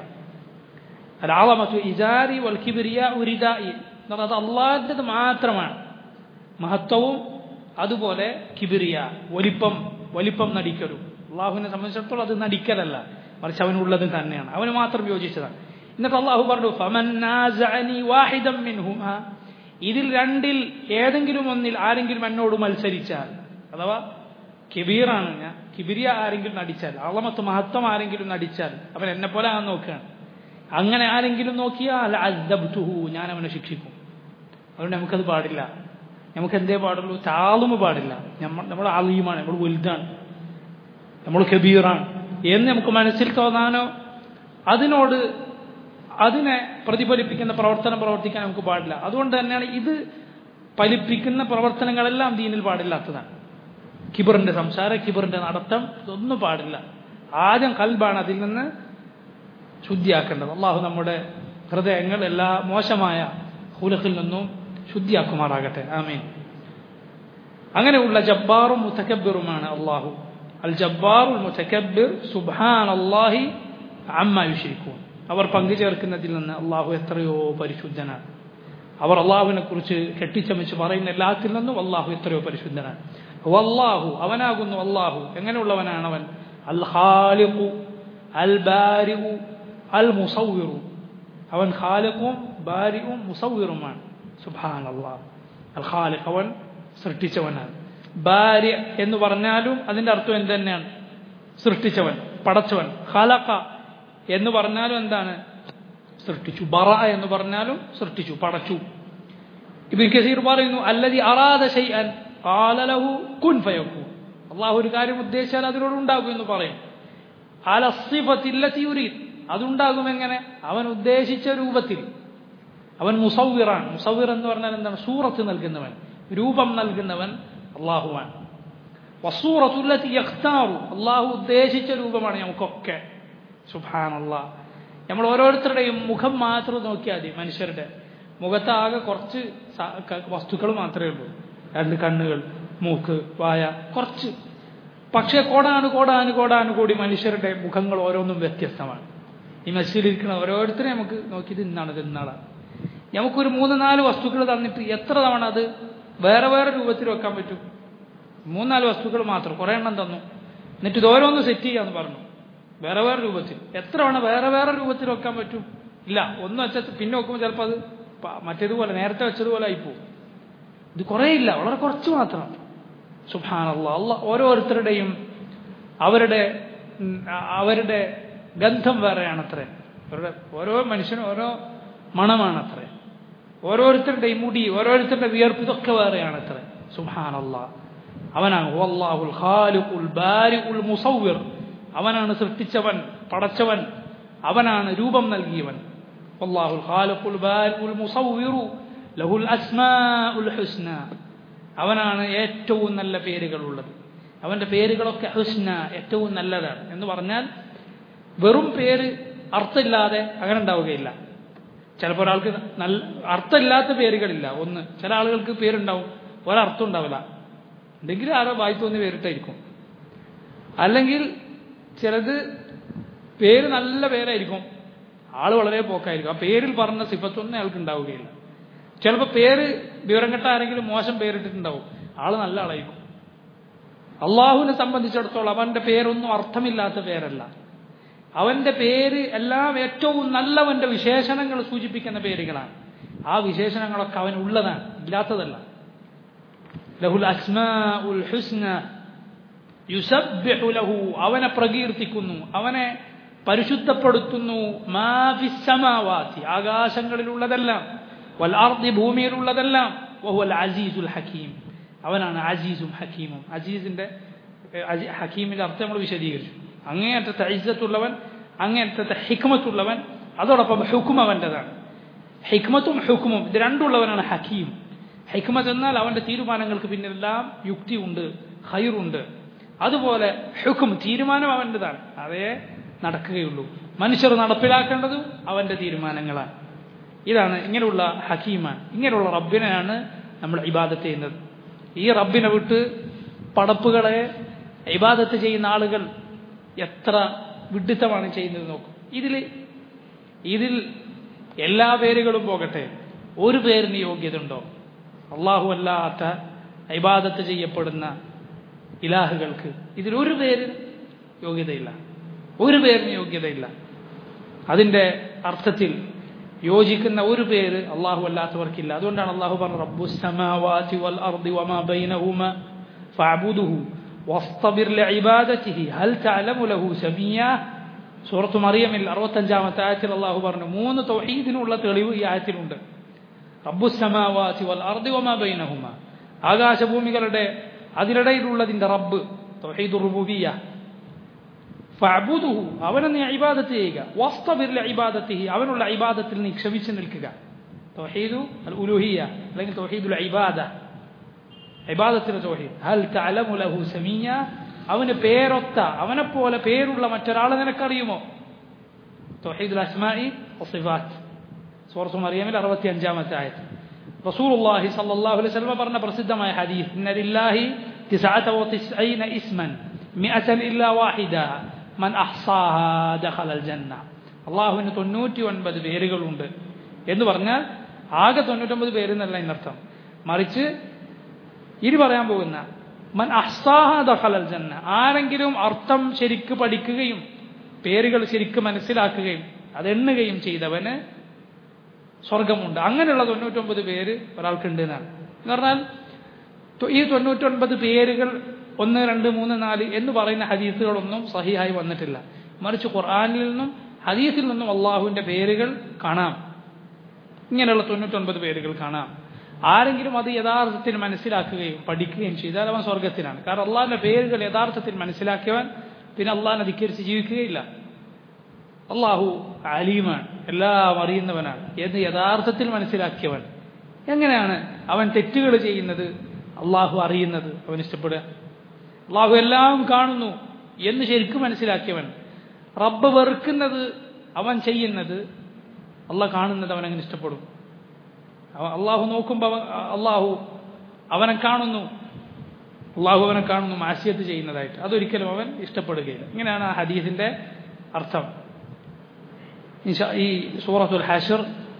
അലാളമത്തു ഇജാരി വൽ കിബിരിയ ഉരിദായി അത് അള്ളാഹിൻ്റെത് മാത്രമാണ് മഹത്വവും അതുപോലെ കിബിരിയ വലിപ്പം വലിപ്പം നടിക്കലും അള്ളാഹുവിനെ സംബന്ധിച്ചിടത്തോളം അത് നടിക്കലല്ല മറിച്ച് അവനുള്ളത് തന്നെയാണ് അവന് മാത്രം യോജിച്ചതാണ് എന്നിട്ട് അള്ളാഹു പറഞ്ഞു ഫമൻ വാഹിദം മിൻഹുമ ഇതിൽ രണ്ടിൽ ഏതെങ്കിലും ഒന്നിൽ ആരെങ്കിലും എന്നോട് മത്സരിച്ചാൽ അഥവാ കിബീറാണ് ഞാൻ കിബിരിയ ആരെങ്കിലും നടിച്ചാൽ അളമത്ത് മഹത്വം ആരെങ്കിലും നടിച്ചാൽ അവൻ എന്നെ പോലെ ആകാൻ നോക്കുകയാണ് അങ്ങനെ ആരെങ്കിലും നോക്കിയാൽ അദ്ദബ്തുഹു ഞാൻ അവനെ ശിക്ഷിക്കും അതുകൊണ്ട് നമുക്കത് പാടില്ല നമുക്ക് എന്തേ പാടുള്ളൂ താളുമ പാടില്ല നമ്മൾ നമ്മൾ അലീമാണ് നമ്മൾ വലുതാണ് നമ്മൾ കബീറാണ് എന്ന് നമുക്ക് മനസ്സിൽ തോന്നാനോ അതിനോട് അതിനെ പ്രതിഫലിപ്പിക്കുന്ന പ്രവർത്തനം പ്രവർത്തിക്കാൻ നമുക്ക് പാടില്ല അതുകൊണ്ട് തന്നെയാണ് ഇത് ഫലിപ്പിക്കുന്ന പ്രവർത്തനങ്ങളെല്ലാം ദീനിൽ പാടില്ലാത്തതാണ് കിബറിന്റെ സംസാരം കിബറിന്റെ നടത്തം ഇതൊന്നും പാടില്ല ആദ്യം കൽബാണ് അതിൽ നിന്ന് ശുദ്ധിയാക്കേണ്ടത് അള്ളാഹു നമ്മുടെ ഹൃദയങ്ങൾ എല്ലാ മോശമായ ഹുലഖിൽ നിന്നും ശുദ്ധിയാക്കുമാറാകട്ടെ ആമീൻ അങ്ങനെയുള്ള ജബ്ബാറും മുത്തക്കബിറുമാണ് അള്ളാഹു അൽ ജബ്ബാറുൽ മുത്തക്കബിർ സുബാൻ അള്ളാഹി അമ്മ യുഷിരിക്കും അവർ പങ്കുചേർക്കുന്നതിൽ നിന്ന് അള്ളാഹു എത്രയോ പരിശുദ്ധനാണ് അവർ അള്ളാഹുവിനെ കുറിച്ച് കെട്ടിച്ചമച്ച് പറയുന്ന എല്ലാത്തിൽ നിന്നും അള്ളാഹു എത്രയോ പരിശുദ്ധനാണ് വല്ലാഹു അവനാകുന്നു അള്ളാഹു എങ്ങനെയുള്ളവനാണ് അവൻ അൽ ഖാലിഖു അൽ ബാരിഉ അൽ മുസൗവിറു അവൻ ഖാലിഖും ബാരിഉം മുസൗവിറുമാണ് സുബാൻ അള്ളാഹ് അൽ ഖാലിഖ് അവൻ സൃഷ്ടിച്ചവനാണ് ബാരി എന്ന് പറഞ്ഞാലും അതിന്റെ അർത്ഥം എന്ത് തന്നെയാണ് സൃഷ്ടിച്ചവൻ പടച്ചവൻ ഖാലഖ എന്ന് പറഞ്ഞാലും എന്താണ് സൃഷ്ടിച്ചു ബറ എന്ന് പറഞ്ഞാലും സൃഷ്ടിച്ചു പടച്ചു ഇബിൻ കസീർ പറയുന്നു അല്ലതി അറാദ ഷൈഅൻ ഖാല ലഹു കുൻ ഫയകൂൻ അള്ളാഹു ഒരു കാര്യം ഉദ്ദേശിച്ചാൽ അതിനോട് ഉണ്ടാകും എന്ന് പറയും അല സിഫത്തില്ലത്തി യുരീദ് അതുണ്ടാകും എങ്ങനെ അവൻ ഉദ്ദേശിച്ച രൂപത്തിൽ അവൻ മുസൗവിറാണ് മുസൗവിർ എന്ന് പറഞ്ഞാൽ എന്താണ് സൂറത്ത് നൽകുന്നവൻ രൂപം നൽകുന്നവൻ അള്ളാഹുവാൻ വസൂറത്തുല്ലത്തി യഖ്താറു അള്ളാഹു ഉദ്ദേശിച്ച രൂപമാണ് നമുക്കൊക്കെ സുബാനല്ല നമ്മൾ ഓരോരുത്തരുടെയും മുഖം മാത്രം നോക്കിയാൽ മതി മനുഷ്യരുടെ മുഖത്താകെ കുറച്ച് വസ്തുക്കൾ മാത്രമേ ഉള്ളൂ രണ്ട് കണ്ണുകൾ മൂക്ക് വായ കുറച്ച് പക്ഷേ കോടാനു കോടാനു കോടാനു കൂടി മനുഷ്യരുടെ മുഖങ്ങൾ ഓരോന്നും വ്യത്യസ്തമാണ് ഈ മത്സ്യയിലിരിക്കുന്ന ഓരോരുത്തരെയും നമുക്ക് നോക്കിയത് ഇന്നാണ് ഇത് ഇന്നാളാണ് നമുക്കൊരു മൂന്ന് നാല് വസ്തുക്കൾ തന്നിട്ട് എത്ര തവണ അത് വേറെ വേറെ രൂപത്തിൽ വെക്കാൻ പറ്റും മൂന്നാല് വസ്തുക്കൾ മാത്രം കുറേ എണ്ണം തന്നു എന്നിട്ട് ഇത് ഓരോന്ന് സെറ്റ് ചെയ്യാന്ന് പറഞ്ഞു വേറെ വേറെ രൂപത്തിൽ എത്ര തവണ വേറെ വേറെ രൂപത്തിൽ വെക്കാൻ പറ്റും ഇല്ല ഒന്ന് വെച്ചാൽ പിന്നെ വെക്കുമ്പോൾ ചിലപ്പോൾ അത് മറ്റേതുപോലെ നേരത്തെ വെച്ചതുപോലെ ആയിപ്പോവും ഇത് കുറേ ഇല്ല വളരെ കുറച്ച് മാത്രം സുഭാനല്ല അല്ല ഓരോരുത്തരുടെയും അവരുടെ അവരുടെ ഗന്ധം വേറെയാണത്രേ അവരുടെ ഓരോ മനുഷ്യനും ഓരോ മണമാണത്രേ ഓരോരുത്തരുടെയും മുടി ഓരോരുത്തരുടെ വിയർപ്പ് ഇതൊക്കെ വേറെയാണത്രേ സുഭാനല്ല അവനാണ് വല്ലാഹുൽ ഖാലിഖുൽ ബാരിഉൽ മുസവ്വിർ അവനാണ് സൃഷ്ടിച്ചവൻ പടച്ചവൻ അവനാണ് രൂപം നൽകിയവൻ വല്ലാഹുൽ ഖാലിഖുൽ ബാരിഉൽ മുസവ്വിറു ലഹുൽ അസ്മാഉൽ ഹുസ്ന അവനാണ് ഏറ്റവും നല്ല പേരുകളുള്ളത് അവന്റെ പേരുകളൊക്കെ ഹുസ്ന ഏറ്റവും നല്ലതാണ് എന്ന് പറഞ്ഞാൽ വെറും പേര് അർത്ഥമില്ലാതെ അങ്ങനെ ഉണ്ടാവുകയില്ല ചിലപ്പോൾ ഒരാൾക്ക് നല്ല അർത്ഥമില്ലാത്ത പേരുകളില്ല ഒന്ന് ചില ആളുകൾക്ക് പേരുണ്ടാവും ഒരർത്ഥം ഉണ്ടാവില്ല എന്തെങ്കിലും ആരോ വായി തോന്നി പേരിട്ടായിരിക്കും അല്ലെങ്കിൽ ചിലത് പേര് നല്ല പേരായിരിക്കും ആള് വളരെ പോക്കായിരിക്കും ആ പേരിൽ പറഞ്ഞ സിഫത്തൊന്നും അയാൾക്ക് ഉണ്ടാവുകയില്ല ചിലപ്പോൾ പേര് വിവരം കെട്ട ആരെങ്കിലും മോശം പേരിട്ടിട്ടുണ്ടാവും ആള് നല്ല ആളായിരിക്കും അള്ളാഹുവിനെ സംബന്ധിച്ചിടത്തോളം അവന്റെ പേരൊന്നും അർത്ഥമില്ലാത്ത പേരല്ല അവന്റെ പേര് എല്ലാം ഏറ്റവും നല്ലവന്റെ വിശേഷണങ്ങൾ സൂചിപ്പിക്കുന്ന പേരുകളാണ് ആ വിശേഷണങ്ങളൊക്കെ അവൻ ഉള്ളതാണ് ഇല്ലാത്തതല്ല ലഹുൽ അസ്മാ ഉൽ ഹുസ്ന യുസബ്ബിഹു ലഹു അവനെ പ്രകീർത്തിക്കുന്നു അവനെ പരിശുദ്ധപ്പെടുത്തുന്നു മാഫിസമാവാത്തി ആകാശങ്ങളിലുള്ളതെല്ലാം വൽ അർദി ഭൂമിയിലുള്ളതെല്ലാം വഹുവൽ അസീസുൽ ഹക്കീം അവനാണ് അസീസും ഹക്കീമും അസീസിന്റെ ഹക്കീമിന്റെ അർത്ഥം നമ്മൾ വിശദീകരിച്ചു അങ്ങേയറ്റത്തെ ഇജ്ജത്തുള്ളവൻ അങ്ങേയറ്റത്തെ ഹിക്മത്തുള്ളവൻ അതോടൊപ്പം ഹുക്കും അവൻ്റെതാണ് ഹിക്മത്തും ഹുക്കുമും ഇത് രണ്ടുള്ളവനാണ് ഹക്കീം ഹിക്മത്ത് എന്നാൽ അവന്റെ തീരുമാനങ്ങൾക്ക് പിന്നിലെല്ലാം യുക്തിയുണ്ട് ഹൈറുണ്ട് അതുപോലെ ഹുക്കും തീരുമാനം അവൻ്റെതാണ് അതേ നടക്കുകയുള്ളൂ മനുഷ്യർ നടപ്പിലാക്കേണ്ടതും അവന്റെ തീരുമാനങ്ങളാണ് ഇതാണ് ഇങ്ങനെയുള്ള ഹക്കീമാണ് ഇങ്ങനെയുള്ള റബ്ബിനെയാണ് നമ്മൾ ഇബാദത്ത് ചെയ്യുന്നത് ഈ റബ്ബിനെ വിട്ട് പടപ്പുകളെ ഇബാദത്ത് ചെയ്യുന്ന ആളുകൾ എത്ര വിഡിത്തമാണ് ചെയ്യുന്നത് നോക്കും ഇതിൽ ഇതിൽ എല്ലാ പേരുകളും പോകട്ടെ ഒരു പേരിന് യോഗ്യത ഉണ്ടോ അള്ളാഹു അല്ലാത്ത ഇബാദത്ത് ചെയ്യപ്പെടുന്ന ഇലാഹുകൾക്ക് ഇതിലൊരു പേര് യോഗ്യതയില്ല ഒരു പേരിന് യോഗ്യതയില്ല അതിന്റെ അർത്ഥത്തിൽ യോജിക്കുന്ന ഒരു പേര് അള്ളാഹു അല്ലാത്തവർക്കില്ല അതുകൊണ്ടാണ് അള്ളാഹു പറഞ്ഞത് റബ്ബുസ്സമാവാതി വൽ അർദി വമാ ബൈനഹുമ ഫഅബുദുഹു വസ്തബിർ ലഇബാദതിഹി ഹൽ തഅലമു ലഹു സമീയ സൂറത്ത് മറിയമിൽ അറുപത്തഞ്ചാമത്തെ ആയത്തിൽ അള്ളാഹു പറഞ്ഞു മൂന്ന് തൗഹീദിനുള്ള തെളിവ് ഈ ആയത്തിലുണ്ട് റബ്ബുസ്സമാവാതി വൽ അർദി വമാ ബൈനഹുമ ആകാശഭൂമികളുടെ അതിനിടയിലുള്ളതിന്റെ റബ്ബ് തൗഹീദുർ റുബൂബിയ്യ ഫഅബുദുഹു അവനെ നീ ഇബാദത്ത് ചെയ്യുക വസ്തബിർ ഇബാദത്തിഹി അവനുള്ള ഇബാദത്തിൽ നീ ക്ഷമിച്ചു നിൽക്കുക തൗഹീദു അൽ ഉലുഹിയ അല്ലെങ്കിൽ തൗഹീദുൽ ഇബാദ ഇബാദത്തിന്റെ തൗഹീദ് ഹൽ തഅലമു ലഹു സമീയ അവന് പേരൊത്ത അവനെപ്പോലെ പേരുള്ള മറ്റൊരാളെ നിനക്കറിയുമോ തൗഹീദുൽ അസ്മായി വസിഫാത്ത് സൂറത്തു മറിയമിൽ അറുപത്തിയഞ്ചാമത്തെ ആയത് റസൂലുള്ളാഹി സ്വല്ലല്ലാഹു അലൈഹി വസല്ലം പറഞ്ഞ പ്രസിദ്ധമായ ഹദീസ് ഇന്ന ലില്ലാഹി തിസ്അത വതിസ്ഈന ഇസ്മൻ മിഅതൻ ഇല്ലാ വാഹിദ മൻ അഹ്സാഹ ദഖലൽ ജന്ന അള്ളാഹുവിന് തൊണ്ണൂറ്റി ഒൻപത് പേരുകളുണ്ട് എന്ന് പറഞ്ഞാൽ ആകെ തൊണ്ണൂറ്റൊമ്പത് പേരെന്നല്ല എന്നർത്ഥം മറിച്ച് ഇനി പറയാൻ പോകുന്ന മൻ അഹ്സാഹ ദഖലൽ ജന്ന ആരെങ്കിലും അർത്ഥം ശരിക്ക് പഠിക്കുകയും പേരുകൾ ശരിക്ക് മനസ്സിലാക്കുകയും അതെണ്ണുകയും ചെയ്തവന് സ്വർഗമുണ്ട് അങ്ങനെയുള്ള തൊണ്ണൂറ്റൊമ്പത് പേര് ഒരാൾക്കുണ്ട് എന്നാണ് എന്ന് പറഞ്ഞാൽ ഈ തൊണ്ണൂറ്റൊൻപത് പേരുകൾ ഒന്ന് രണ്ട് മൂന്ന് നാല് എന്ന് പറയുന്ന ഹദീസുകളൊന്നും സഹിയായി വന്നിട്ടില്ല മറിച്ച് ഖുർആാനിൽ നിന്നും ഹദീസിൽ നിന്നും അള്ളാഹുവിന്റെ പേരുകൾ കാണാം ഇങ്ങനെയുള്ള തൊണ്ണൂറ്റൊൻപത് പേരുകൾ കാണാം ആരെങ്കിലും അത് യഥാർത്ഥത്തിൽ മനസ്സിലാക്കുകയും പഠിക്കുകയും ചെയ്താൽ അവൻ സ്വർഗത്തിനാണ് കാരണം അള്ളാഹിന്റെ പേരുകൾ യഥാർത്ഥത്തിൽ മനസ്സിലാക്കിയവൻ പിന്നെ അള്ളാഹിനെ ധിക്കരിച്ച് ജീവിക്കുകയില്ല അള്ളാഹു അലീമാണ് എല്ലാം അറിയുന്നവനാണ് എന്ന് യഥാർത്ഥത്തിൽ മനസ്സിലാക്കിയവൻ എങ്ങനെയാണ് അവൻ തെറ്റുകൾ ചെയ്യുന്നത് അള്ളാഹു അറിയുന്നത് അവൻ ഇഷ്ടപ്പെടുക അള്ളാഹു എല്ലാം കാണുന്നു എന്ന് ശരിക്കും മനസ്സിലാക്കിയവൻ റബ്ബ് വെറുക്കുന്നത് അവൻ ചെയ്യുന്നത് അള്ളാഹ് കാണുന്നത് അവൻ അങ്ങനെ ഇഷ്ടപ്പെടും അള്ളാഹു നോക്കുമ്പോൾ അവൻ അള്ളാഹു അവനെ കാണുന്നു അള്ളാഹു അവനെ കാണുന്നു മാസിയത്ത് ചെയ്യുന്നതായിട്ട് അതൊരിക്കലും അവൻ ഇഷ്ടപ്പെടുകയില്ല ഇങ്ങനെയാണ് ആ ഹദീസിന്റെ അർത്ഥം ഈ സൂറത്തുൽ ഹാഷിർ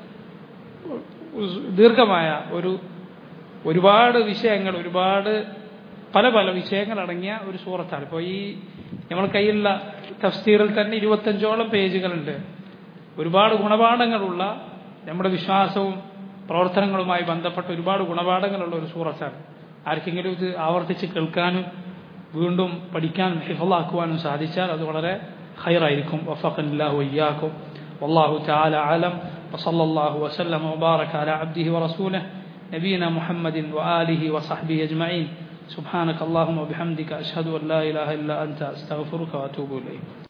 ദീർഘമായ ഒരു ഒരുപാട് വിഷയങ്ങൾ ഒരുപാട് പല പല വിഷയങ്ങൾ അടങ്ങിയ ഒരു സൂറത്താണ് ഇപ്പോൾ ഈ നമ്മൾ കയ്യിലുള്ള തഫ്സീറിൽ തന്നെ ഇരുപത്തഞ്ചോളം പേജുകളുണ്ട് ഒരുപാട് ഗുണപാഠങ്ങളുള്ള നമ്മുടെ വിശ്വാസവും പ്രവർത്തനങ്ങളുമായി ബന്ധപ്പെട്ട ഒരുപാട് ഗുണപാഠങ്ങളുള്ള ഒരു സൂറത്താണ് ആർക്കെങ്കിലും ഇത് ആവർത്തിച്ച് കേൾക്കാനും വീണ്ടും പഠിക്കാനും ഹിഫലാക്കുവാനും സാധിച്ചാൽ അത് വളരെ ഹൈറായിരിക്കും വഫഖല്ലാഹു വയ്യാക്കും والله تعالى أعلم وصلى الله وسلم وبارك على عبده ورسوله نبينا محمد وآله وصحبه أجمعين سبحانك اللهم وبحمدك أشهد أن لا إله إلا أنت أستغفرك وأتوب إليك